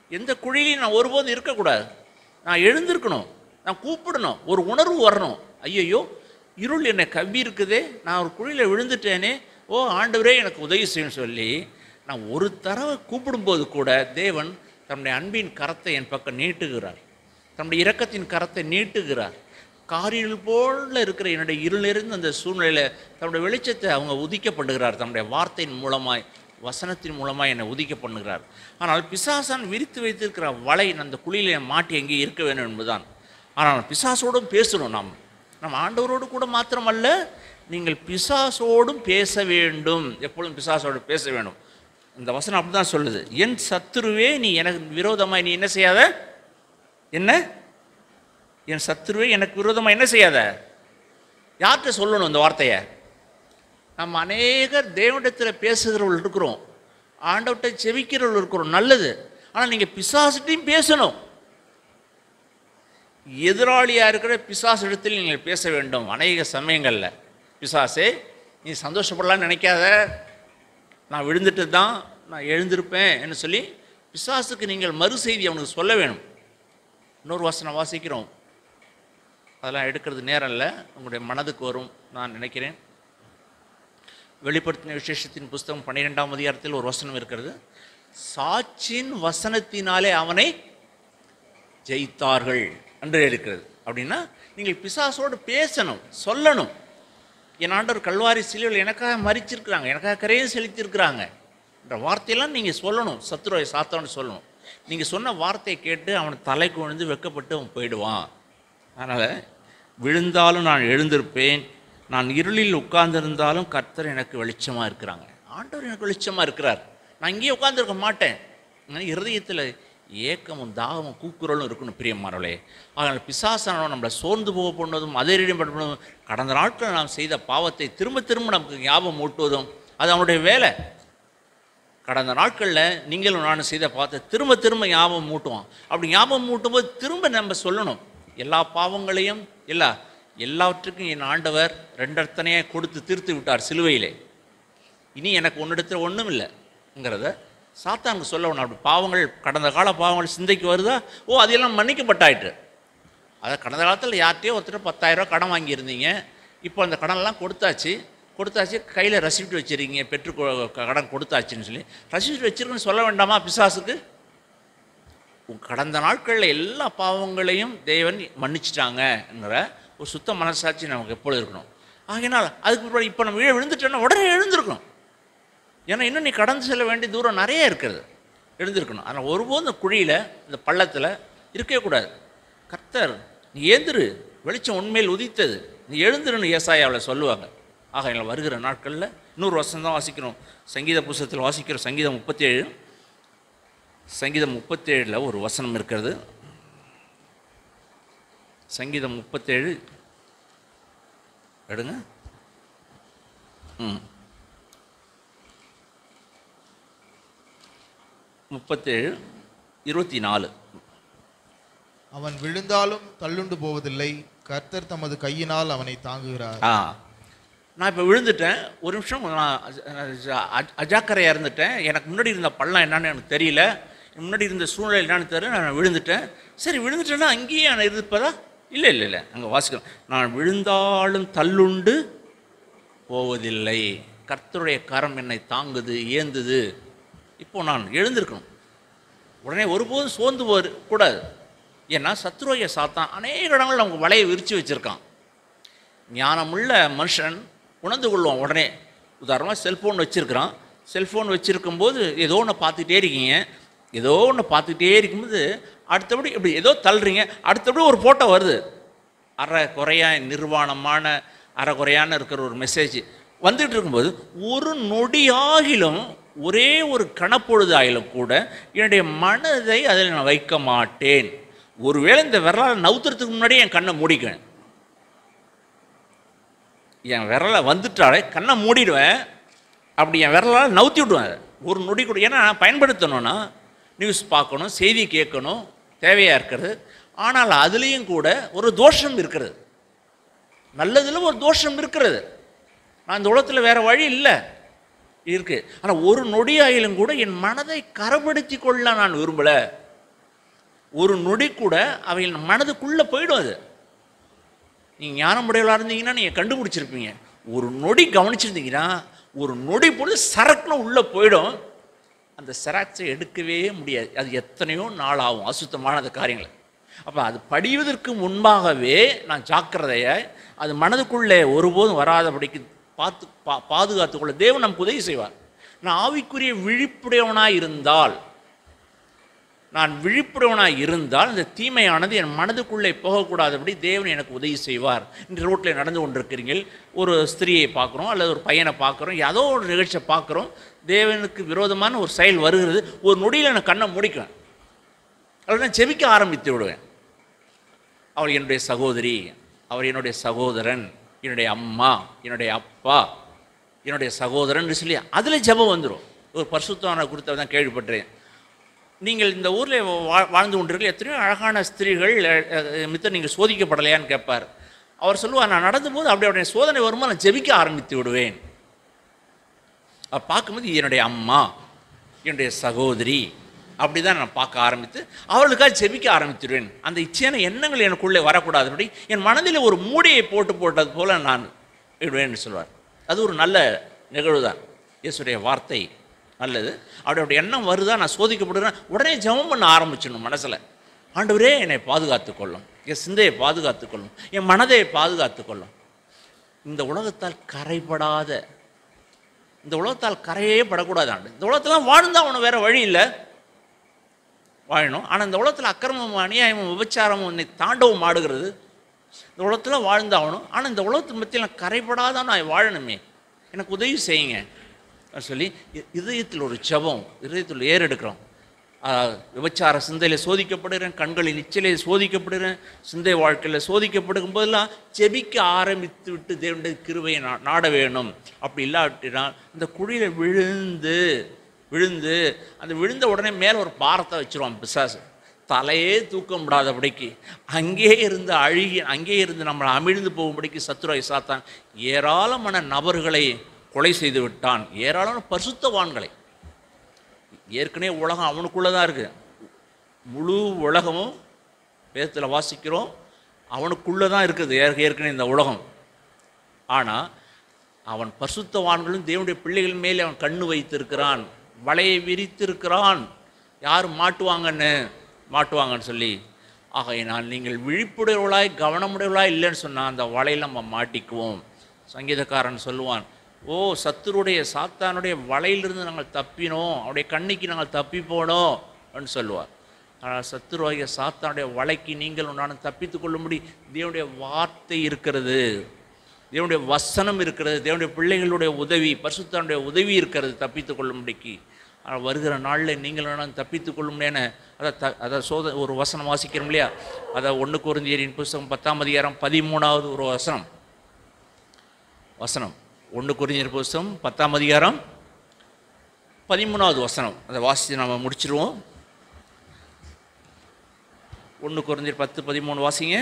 எந்த குழியிலையும் நான் ஒருபோதும் இருக்கக்கூடாது நான் எழுந்திருக்கணும் நான் கூப்பிடணும் ஒரு உணர்வு வரணும் ஐயையோ இருள் என்னை கவ்வி இருக்குதே நான் ஒரு குழியில் விழுந்துட்டேனே ஓ ஆண்டவரே எனக்கு உதவி செய்யணும்னு சொல்லி நான் ஒரு தடவை கூப்பிடும்போது கூட தேவன் தன்னுடைய அன்பின் கரத்தை என் பக்கம் நீட்டுகிறார் தன்னுடைய இரக்கத்தின் கரத்தை நீட்டுகிறார் காரில் போல இருக்கிற என்னுடைய இருளிலிருந்து அந்த சூழ்நிலையில் தன்னுடைய வெளிச்சத்தை அவங்க உதிக்க பண்ணுகிறார் தன்னுடைய வார்த்தையின் மூலமாய் வசனத்தின் மூலமாக என்னை உதிக்க பண்ணுகிறார் ஆனால் பிசாசான் விரித்து வைத்திருக்கிற வலை அந்த குழியில மாட்டி எங்கே இருக்க வேண்டும் என்பதுதான் ஆனால் பிசாசோடும் பேசணும் நாம் நம்ம ஆண்டவரோடு கூட மாத்திரமல்ல நீங்கள் பிசாசோடும் பேச வேண்டும் எப்பொழுதும் பிசாசோடு பேச வேண்டும் இந்த வசனம் அப்படி தான் சொல்லுது என் சத்துருவே நீ எனக்கு விரோதமாய் நீ என்ன செய்யாத என்ன என் சத்துருவே எனக்கு விரோதமாக என்ன செய்யாத யார்கிட்ட சொல்லணும் இந்த வார்த்தையை நம்ம அநேகர் தேவனிடத்தில் பேசுகிறவர்கள் இருக்கிறோம் ஆண்டவர்கிட்ட செவிக்கிறவர்கள் இருக்கிறோம் நல்லது ஆனால் நீங்கள் பிசாசிட்டையும் பேசணும் எதிராளியாக இருக்கிற பிசாசு இடத்தில் நீங்கள் பேச வேண்டும் அநேக சமயங்களில் பிசாசே நீ சந்தோஷப்படலாம்னு நினைக்காத நான் விழுந்துட்டு தான் நான் எழுந்திருப்பேன் என்று சொல்லி பிசாசுக்கு நீங்கள் மறு செய்தி அவனுக்கு சொல்ல வேணும் இன்னொரு வசனம் வாசிக்கிறோம் அதெல்லாம் எடுக்கிறது நேரம் இல்லை உங்களுடைய மனதுக்கு வரும் நான் நினைக்கிறேன் வெளிப்படுத்தின விசேஷத்தின் புஸ்தகம் பன்னிரெண்டாம் அதிகாரத்தில் ஒரு வசனம் இருக்கிறது சாட்சியின் வசனத்தினாலே அவனை ஜெயித்தார்கள் என்று இருக்கிறது அப்படின்னா நீங்கள் பிசாசோடு பேசணும் சொல்லணும் என் ஆண்டவர் கல்வாரி சிலுவையில் எனக்காக மறிச்சிருக்கிறாங்க எனக்காக கரையும் செலுத்தியிருக்கிறாங்க என்ற வார்த்தையெல்லாம் நீங்கள் சொல்லணும் சத்துருவை சாத்தவன்னு சொல்லணும் நீங்கள் சொன்ன வார்த்தையை கேட்டு அவன் தலைக்கு விழுந்து வெக்கப்பட்டு அவன் போயிடுவான் அதனால் விழுந்தாலும் நான் எழுந்திருப்பேன் நான் இருளில் உட்கார்ந்திருந்தாலும் கர்த்தர் எனக்கு வெளிச்சமாக இருக்கிறாங்க ஆண்டவர் எனக்கு வெளிச்சமாக இருக்கிறார் நான் இங்கேயே உட்கார்ந்திருக்க மாட்டேன் ஆனால் இருதயத்தில் ஏக்கமும் தாகமும் கூக்குரலும் இருக்கணும் பிரியமானவளே அதனால் பிசாசானவன் நம்மளை சோர்ந்து போக பண்ணுவதும் அதிரடியும் பண்ணுவதும் கடந்த நாட்கள் நாம் செய்த பாவத்தை திரும்ப திரும்ப நமக்கு ஞாபகம் ஊட்டுவதும் அது அவனுடைய வேலை கடந்த நாட்களில் நீங்களும் நானும் செய்த பாவத்தை திரும்ப திரும்ப ஞாபகம் மூட்டுவான் அப்படி ஞாபகம் மூட்டும்போது திரும்ப நம்ம சொல்லணும் எல்லா பாவங்களையும் எல்லா எல்லாவற்றுக்கும் என் ஆண்டவர் ரெண்டர்த்தனையாக கொடுத்து தீர்த்து விட்டார் சிலுவையிலே இனி எனக்கு ஒன்றிடத்தில் ஒன்றும் இல்லைங்கிறத சாத்தானுக்கு சொல்லணும் அப்படி பாவங்கள் கடந்த கால பாவங்கள் சிந்தைக்கு வருதா ஓ அதெல்லாம் மன்னிக்கப்பட்டாயிட்டு அதை கடந்த காலத்தில் யார்கிட்டயோ ஒருத்தர் பத்தாயிரரூவா கடன் வாங்கியிருந்தீங்க இப்போ அந்த கடன்லாம் கொடுத்தாச்சு கொடுத்தாச்சு கையில் ரசீப்ட் வச்சுருக்கீங்க பெற்று கொ- கடன் கொடுத்தாச்சுன்னு சொல்லி ரசீப்ட் வச்சிருக்குன்னு சொல்ல வேண்டாமா பிசாசுக்கு உன் கடந்த நாட்களில் எல்லா பாவங்களையும் தேவன் மன்னிச்சிட்டாங்கங்கிற ஒரு சுத்த மனசாட்சி நமக்கு எப்பொழுது இருக்கணும் ஆகையினால் அதுக்கு பிற்பாடு இப்போ நம்ம விழ விழுந்துட்டோன்னா உடனே எழுந்திருக்கணும் ஏன்னா இன்னும் நீ கடந்து செல்ல வேண்டிய தூரம் நிறைய இருக்கிறது எழுந்திருக்கணும் ஆனால் ஒருபோதும் இந்த குழியில் இந்த பள்ளத்தில் இருக்கவே கூடாது கர்த்தர் நீ ஏந்திரு வெளிச்சம் உண்மையில் உதித்தது நீ எழுந்திருன்னு ஏசாயாவில் சொல்லுவாங்க ஆக எங்களை வருகிற நாட்களில் இன்னொரு வருஷம் தான் வாசிக்கிறோம் சங்கீத புஸ்தகத்தில் வாசிக்கிறோம் சங்கீதம் முப்பத்தேழு சங்கீதம் முப்பத்தேழில் ஒரு வசனம் இருக்கிறது சங்கீதம் முப்பத்தேழு எடுங்க ம் முப்பத்தேழு இருபத்தி நாலு அவன் விழுந்தாலும் தள்ளுண்டு போவதில்லை கர்த்தர் தமது கையினால் அவனை தாங்குகிறார் ஆ நான் இப்போ விழுந்துட்டேன் ஒரு நிமிஷம் நான் அஜ- அஜ- அஜாக்கிரதையா இருந்துட்டேன் எனக்கு முன்னாடி இருந்த பள்ளம் என்னன்னு எனக்கு தெரியல முன்னாடி இருந்த சூழ்நிலை என்னன்னு தெரியல நான் விழுந்துட்டேன் சரி விழுந்துட்டேன்னா அங்கேயே நான் இருப்பதா இல்லை இல்லை இல்லை அங்கே வாசிக்கிறோம் நான் விழுந்தாலும் தள்ளுண்டு போவதில்லை கர்த்தருடைய கரம் என்னை தாங்குது ஏந்துது இப்போ நான் எழுந்திருக்கணும் உடனே ஒருபோதும் சோர்ந்து போர் கூடாது ஏன்னா சத்ருவைய சாத்தான் அநேக இடங்கள் நமக்கு வலையை விரித்து வச்சுருக்கான் ஞானமுள்ள மனுஷன் உணர்ந்து கொள்வான் உடனே உதாரணமாக செல்ஃபோன் வச்சுருக்கிறான் செல்ஃபோன் வச்சுருக்கும்போது ஏதோ ஒன்று பார்த்துட்டே இருக்கீங்க ஏதோ ஒன்று பார்த்துட்டே இருக்கும்போது அடுத்தபடி இப்படி ஏதோ தள்ளுறீங்க அடுத்தபடி ஒரு ஃபோட்டோ வருது அரை குறையா நிர்வாணமான அரை குறையான இருக்கிற ஒரு மெசேஜ் வந்துட்டு இருக்கும்போது ஒரு நொடியாகிலும் ஒரே ஒரு கணப்பொழுது ஆகிலும் கூட என்னுடைய மனதை அதில் நான் வைக்க மாட்டேன் ஒருவேளை இந்த விரலால் நவுத்துறதுக்கு முன்னாடி என் கண்ணை மூடிக்குவேன் என் விரலை வந்துட்டாலே கண்ணை மூடிடுவேன் அப்படி என் விரலால் நவுத்தி விடுவேன் அதை. ஒரு நொடி கூட ஏன்னா நான் பயன்படுத்தணும்னா நியூஸ் பார்க்கணும் செய்தி கேட்கணும் தேவையாக இருக்கிறது ஆனால் அதுலேயும் கூட ஒரு தோஷம் இருக்கிறது நல்லதில் ஒரு தோஷம் இருக்கிறது நான் இந்த உலகத்தில் வேறு வழி இல்லை இருக்கு ஆனால் ஒரு நொடியாயிலும் கூட என் மனதை கரப்படுத்தி கொள்ள நான் விரும்பலை ஒரு நொடி கூட அவைகள் மனதுக்குள்ளே போயிடும் அது நீங்கள் ஞானமுடையவளாக இருந்தீங்கன்னா நீங்கள் கண்டுபிடிச்சிருப்பீங்க ஒரு நொடி கவனிச்சிருந்தீங்கன்னா ஒரு நொடி பொழுது சரக்குன்னு உள்ளே போயிடும் அந்த செராக்ஸை எடுக்கவே முடியாது அது எத்தனையோ நாள் ஆகும் அசுத்தமான அந்த காரியங்களை அப்போ அது படிவதற்கு முன்பாகவே நான் ஜாக்கிரதையை அது மனதுக்குள்ளே ஒருபோதும் வராதபடிக்கு பார்த்து பா பாதுகாத்துக்கொள்ள தேவன் நமக்கு உதவி செய்வார் நான் ஆவிக்குரிய விழிப்புடையவனாக இருந்தால் நான் விழிப்புணர்வனாக இருந்தால் இந்த தீமையானது என் மனதுக்குள்ளே போகக்கூடாதபடி தேவன் எனக்கு உதவி செய்வார் இன்று ரோட்டில் நடந்து கொண்டிருக்கிறீர்கள் ஒரு ஸ்திரியை பார்க்குறோம் அல்லது ஒரு பையனை பார்க்குறோம் ஏதோ ஒரு நிகழ்ச்சியை பார்க்குறோம் தேவனுக்கு விரோதமான ஒரு செயல் வருகிறது ஒரு நொடியில் நான் கண்ணை முடிக்குவேன் அல்லது நான் செபிக்க ஆரம்பித்து விடுவேன் அவள் என்னுடைய சகோதரி அவர் என்னுடைய சகோதரன் என்னுடைய அம்மா என்னுடைய அப்பா என்னுடைய சகோதரன் சொல்லி அதில் ஜெபம் வந்துடும் ஒரு பரிசுத்தமான குறித்த தான் கேள்விப்பட்டேன் நீங்கள் இந்த ஊரில் வா வாழ்ந்து கொண்டிருக்கிற எத்தனையோ அழகான ஸ்திரீகள் மித்த நீங்கள் சோதிக்கப்படலையான்னு கேட்பார் அவர் சொல்லுவார் நான் நடந்தபோது அப்படி அவருடைய சோதனை வருமா நான் ஜெபிக்க ஆரம்பித்து விடுவேன் அவர் பார்க்கும்போது இது என்னுடைய அம்மா என்னுடைய சகோதரி அப்படி தான் நான் பார்க்க ஆரம்பித்து அவர்களுக்காக ஜெபிக்க ஆரம்பித்துடுவேன் அந்த இச்சையான எண்ணங்கள் எனக்குள்ளே வரக்கூடாதுபடி என் மனதில் ஒரு மூடியை போட்டு போட்டது போல நான் விடுவேன்னு சொல்வார் அது ஒரு நல்ல நிகழ்வு தான் இயேசுடைய வார்த்தை நல்லது அவருடைய எண்ணம் வருதா நான் சோதிக்கப்படுறேன் உடனே ஜெபம் பண்ண ஆரம்பிச்சிடணும் மனசில் ஆண்டவரே என்னை பாதுகாத்துக் கொள்ளும் என் சிந்தையை பாதுகாத்துக் கொள்ளும் என் மனதை பாதுகாத்துக் கொள்ளும் இந்த உலகத்தால் கரைபடாத இந்த உலகத்தால் கரையே படக்கூடாது ஆண்டு இந்த உலகத்தில் வாழ்ந்தா அவனு வேற வழி இல்லை வாழணும் ஆனால் இந்த உலகத்தில் அக்கிரமமும் அநியாயமும் விபச்சாரமும் என்னை தாண்டவும் ஆடுகிறது இந்த உலகத்தில் வாழ்ந்தாகணும் ஆனால் இந்த உலகத்தின் மத்தியில் நான் கரைபடாத நான் வாழணுமே எனக்கு உதவி செய்யுங்க அப்படின்னு சொல்லி இ- இதயத்தில் ஒரு ஜெபம் இதயத்தில் ஏறெடுக்கிறோம் ஆஹ், விபச்சார சிந்தையில் சோதிக்கப்படுகிறேன் கண்களின் நிச்சயிலே சோதிக்கப்படுகிறேன் சிந்தை வாழ்க்கையில் சோதிக்கப்படுகும் போதெல்லாம் ஜெபிக்க ஆரம்பித்து விட்டு தேவனுடைய கிருபையை நா- நாட வேணும் அப்படி இல்லாட்டினால் அந்த குழியில் விழுந்து விழுந்து அந்த விழுந்த உடனே மேலே ஒரு பாரத்தை வச்சிருவான் பிசாசு தலையே தூக்க முடியாதபடிக்கு அங்கே இருந்து அழுகி அங்கே இருந்து நம்மளை அமிழ்ந்து போகும்படிக்கு சத்துரை சாத்தான் ஏராளமான நபர்களை கொலை செய்து விட்டான் ஏராளமான பரிசுத்தவான்களை ஏற்கனவே உலகம் அவனுக்குள்ளே தான் இருக்குது முழு உலகமும் வேதத்தில் வாசிக்கிறோம் அவனுக்குள்ளே தான் இருக்குது ஏற்க- ஏற்கனவே இந்த உலகம் ஆனால் அவன் பரிசுத்தவான்களும் தேவனுடைய பிள்ளைகள் மேலே அவன் கண்ணு வைத்திருக்கிறான் வலையை விரித்திருக்கிறான் யார் மாட்டுவாங்கன்னு மாட்டுவாங்கன்னு சொல்லி ஆகையினால் நீங்கள் விழிப்புடையவளாய் கவனமுடையவளாய் இல்லைன்னு சொன்னால் அந்த வலையில் நம்ம மாட்டிக்குவோம் சங்கீதக்காரன் சொல்லுவான் ஓ சத்துருடைய சாத்தானுடைய வலையிலிருந்து நாங்கள் தப்பினோம் அவருடைய கண்ணிக்கு நாங்கள் தப்பி போனோம் அப்படின்னு சொல்லுவார் ஆனால் சத்துருவாகிய சாத்தானுடைய வலைக்கு நீங்கள் உண்டான தப்பித்து கொள்ளும்படி தேவனுடைய வார்த்தை இருக்கிறது தேவனுடைய வசனம் இருக்கிறது தேவனுடைய பிள்ளைகளுடைய உதவி பரிசுத்தானுடைய உதவி இருக்கிறது தப்பித்து கொள்ளும்படிக்கு ஆனால் வருகிற நாளில் நீங்கள் வேணாலும் தப்பித்து கொள்ளும்னேன்னு அதை த அதை சோத ஒரு வசனம் வாசிக்கிறோம் இல்லையா அதை ஒன்று குருந்தியரின் புஸ்தகம் பத்தாம் அதிகாரம் பதிமூணாவது ஒரு வசனம் வசனம் ஒன்று குறிஞர் புஸ்தகம் பத்தாம் அதிகாரம் பதிமூணாவது வசனம் அதை வாசித்து நம்ம முடிச்சிருவோம் ஒன்று குறைஞ்சர் பத்து பதிமூணு வாசிங்க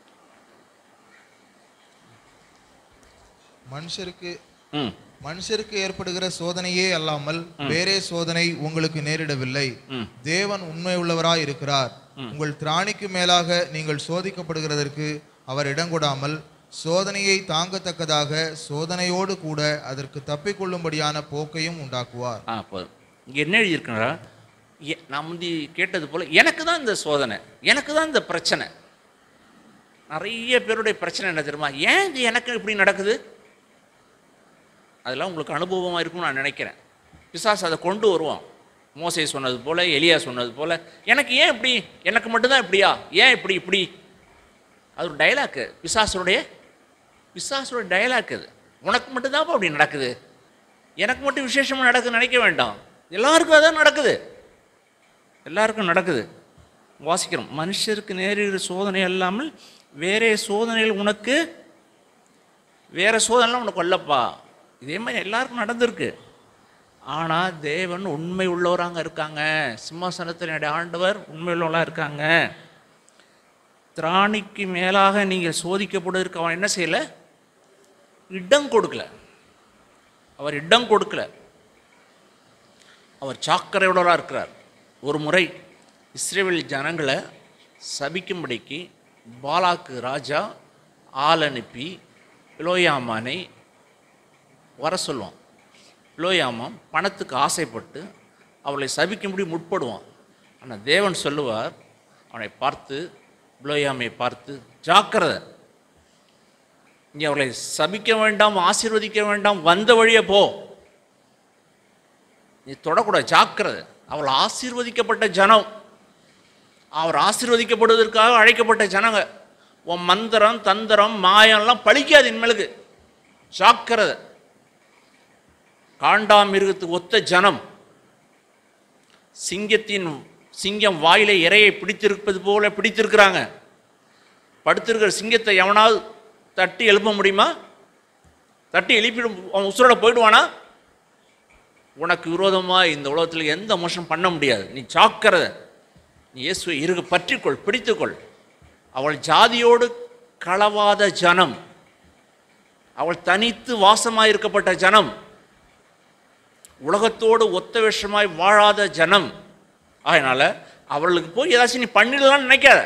மனுஷருக்கு ம் மனுஷருக்கு ஏற்படுகிற சோதனையே அல்லாமல் வேறே சோதனை உங்களுக்கு நேரிடவில்லை ம் தேவன் உண்மை உள்ளவராய் இருக்கிறார் உங்கள் திராணிக்கு மேலாக நீங்கள் சோதிக்கப்படுகிறதற்கு அவர் இடங்கொடாமல் சோதனையை தாங்கத்தக்கதாக சோதனையோடு கூட அதற்கு தப்பிக்கொள்ளும்படியான போக்கையும் உண்டாக்குவார் ஆ போதும் இங்கே என்ன எழுதியிருக்கா நான் முந்தி கேட்டது போல் எனக்கு தான் இந்த சோதனை எனக்கு தான் இந்த பிரச்சனை நிறைய பேருடைய பிரச்சனை என்ன தெரியுமா ஏன் இது எனக்கு இப்படி நடக்குது அதெல்லாம் உங்களுக்கு அனுபவமாக இருக்கும்னு நான் நினைக்கிறேன் பிசாசு அதை கொண்டு வருவான் மோசே சொன்னது போல் எலியா சொன்னது போல் எனக்கு ஏன் இப்படி எனக்கு மட்டும்தான் இப்படியா ஏன் இப்படி இப்படி அது ஒரு டைலாக்கு பிசாசுடைய பிசாசுடைய டைலாக் அது உனக்கு மட்டும்தான் அப்படி நடக்குது எனக்கு மட்டும் விசேஷமாக நடக்குதுன்னு நினைக்க வேண்டாம் எல்லாருக்கும் அதான் நடக்குது எல்லாருக்கும் நடக்குது வாசிக்கிறோம் மனுஷருக்கு நேரிடுற சோதனை அல்லாமல் வேறே சோதனைகள் உனக்கு வேற சோதனைலாம் உனக்கு வரலப்பா இதே மாதிரி எல்லாருக்கும் நடந்திருக்கு ஆனால் தேவன் உண்மை உள்ளவராங்க இருக்காங்க சிம்மாசனத்தினுடைய ஆண்டவர் உண்மை உள்ளவர்களாக இருக்காங்க திராணிக்கு மேலாக நீங்கள் சோதிக்கப்படுவதற்கு அவன் என்ன செய்யலை இடம் கொடுக்கல அவர் இடம் கொடுக்கல அவர் சாக்கரையுடராக இருக்கிறார் ஒரு முறை இஸ்ரேல் ஜனங்களை சபிக்கும்படிக்கு பாலாக்கு ராஜா ஆள் அனுப்பி பிலோயாமானை வர சொல்லுவான் பிலோயாமான் பணத்துக்கு ஆசைப்பட்டு அவளை சபிக்கும்படி முற்படுவான் ஆனால் தேவன் சொல்லுவார் அவனை பார்த்து பிலோயாமை பார்த்து ஜாக்கிரதை இங்கே அவளை சபிக்க வேண்டாம் ஆசீர்வதிக்க வேண்டாம் வந்த வழியே போ நீ தொடக்கூடாது ஜாக்கிரதை அவள் ஆசீர்வதிக்கப்பட்ட ஜனம் அவர் ஆசீர்வதிக்கப்படுவதற்காக அழைக்கப்பட்ட ஜனங்க உன் மந்திரம் தந்திரம் மாயம்லாம் பழிக்காது இனிமேலுக்கு ஜாக்கிரதை காண்டாமிருகத்துக்கு ஒத்த ஜனம் சிங்கத்தின் சிங்கம் வாயில இரையை பிடித்திருப்பது போல பிடித்திருக்கிறாங்க படுத்திருக்கிற சிங்கத்தை எவனாவது தட்டி எழுப்ப முடியுமா தட்டி எழுப்பிடும் அவன் உசுரோட போயிடுவானா உனக்கு விரோதமாக இந்த உலகத்தில் எந்த மோசம் பண்ண முடியாது நீ ஜாக்கிரதை நீ இயேசுவை இருக பற்றிக்கொள் பிடித்துக்கொள் அவள் ஜாதியோடு களவாத ஜனம் அவள் தனித்து வாசமாய் இருக்கப்பட்ட ஜனம் உலகத்தோடு ஒத்த விஷமாய் வாழாத ஜனம் அதனால அவளுக்கு போய் ஏதாச்சும் நீ பண்ணிடலாம்னு நினைக்காத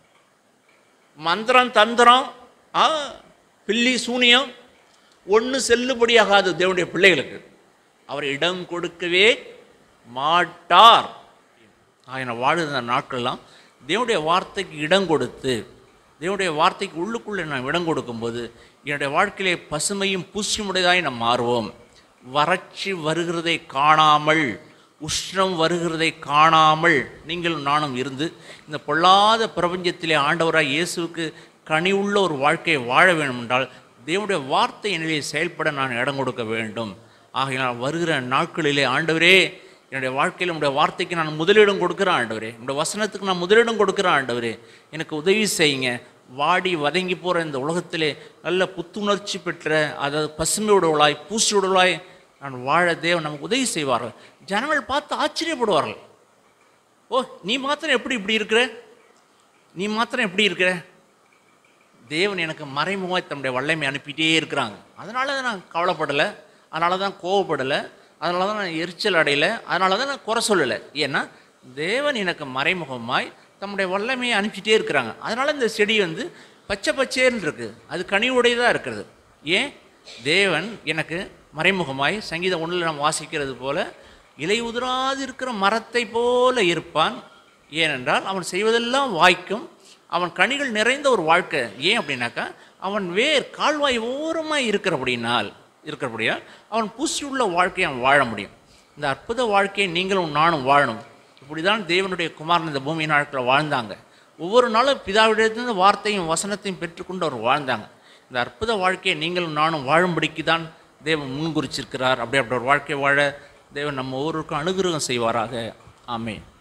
மந்திரம் தந்திரம் ஆ பில்லி சூனியம் ஒன்று செல்லுபடியாகாது தேவனுடைய பிள்ளைகளுக்கு அவர் இடம் கொடுக்கவே மாட்டார் ஆயன வாழுகிற நாட்கள்லாம் தேவனுடைய வார்த்தைக்கு இடம் கொடுத்து தேவனுடைய வார்த்தைக்கு உள்ளுக்குள்ளே நாம் இடம் கொடுக்கும்போது என்னுடைய வாழ்க்கையிலே பசுமையும் பூசியுமுடையதாய் நாம் மாறுவோம் வறட்சி வருகிறதை காணாமல் உஷ்ணம் வருகிறதை காணாமல் நீங்களும் நானும் இருந்து இந்த பொல்லாத பிரபஞ்சத்திலே ஆண்டவராய் இயேசுவுக்கு கனிவுள்ள ஒரு வாழ்க்கையை வாழ வேண்டும் என்றால் தேவனுடைய வார்த்தை என்னிலே செயல்பட நான் இடம் கொடுக்க வேண்டும் ஆகையினால் வருகிற நாட்களிலே ஆண்டவரே என்னுடைய வாழ்க்கையில் உடைய வார்த்தைக்கு நான் முதலிடம் கொடுக்குறேன் ஆண்டவரே உடைய வசனத்துக்கு நான் முதலிடம் கொடுக்குறேன் ஆண்டவரே எனக்கு உதவி செய்யுங்க வாடி வதங்கி போகிற இந்த உலகத்திலே நல்ல புத்துணர்ச்சி பெற்ற அதாவது பசுமையுடவளாய் பூசியுடவளாய் நான் வாழ தேவன் நமக்கு உதவி செய்வார்கள் ஜனங்கள் பார்த்து ஆச்சரியப்படுவார்கள் ஓ நீ மாத்திரம் எப்படி இப்படி இருக்கிற நீ மாத்திரம் எப்படி இருக்கிற தேவன் எனக்கு மறைமுகமாக தன்னுடைய வல்லமை அனுப்பிட்டே இருக்கிறாங்க அதனால தான் நான் கவலைப்படலை அதனால தான் கோவப்படலை அதனால தான் நான் எரிச்சல் அடையலை அதனால தான் நான் குறை சொல்லலை ஏன்னா தேவன் எனக்கு மறைமுகமாய் தம்முடைய வல்லமையை அனுப்பிச்சிட்டே இருக்கிறாங்க அதனால இந்த செடி வந்து பச்சை பச்சேன்னு இருக்குது அது கனிவுடையதாக இருக்கிறது ஏன் தேவன் எனக்கு மறைமுகமாய் சங்கீதம் ஒன்றில் நாம் வாசிக்கிறது போல இலை உதிராது இருக்கிற மரத்தை போல இருப்பான் ஏனென்றால் அவன் செய்வதெல்லாம் வாய்க்கும் அவன் கனிகள் நிறைந்த ஒரு வாழ்க்கை ஏன் அப்படின்னாக்கா அவன் வேர் கால்வாய் ஓரமாக இருக்கிறபடினால் இருக்கிறபடியால் அவன் பூசியுள்ள வாழ்க்கையை அவன் வாழ முடியும் இந்த அற்புத வாழ்க்கையை நீங்களும் நானும் வாழணும் இப்படி தான் தேவனுடைய குமாரன் இந்த பூமி நாட்களில் வாழ்ந்தாங்க ஒவ்வொரு நாளும் பிதாவிடத்திலிருந்து வார்த்தையும் வசனத்தையும் பெற்றுக்கொண்டு அவர் வாழ்ந்தாங்க இந்த அற்புத வாழ்க்கையை நீங்களும் நானும் வாழும்படிக்கு தான் தேவன் முன்குறிச்சிருக்கிறார் அப்படி அப்படி ஒரு வாழ்க்கை வாழ தேவன் நம்ம ஒவ்வொருவருக்கும் அனுகிரகம் செய்வாராக ஆமென்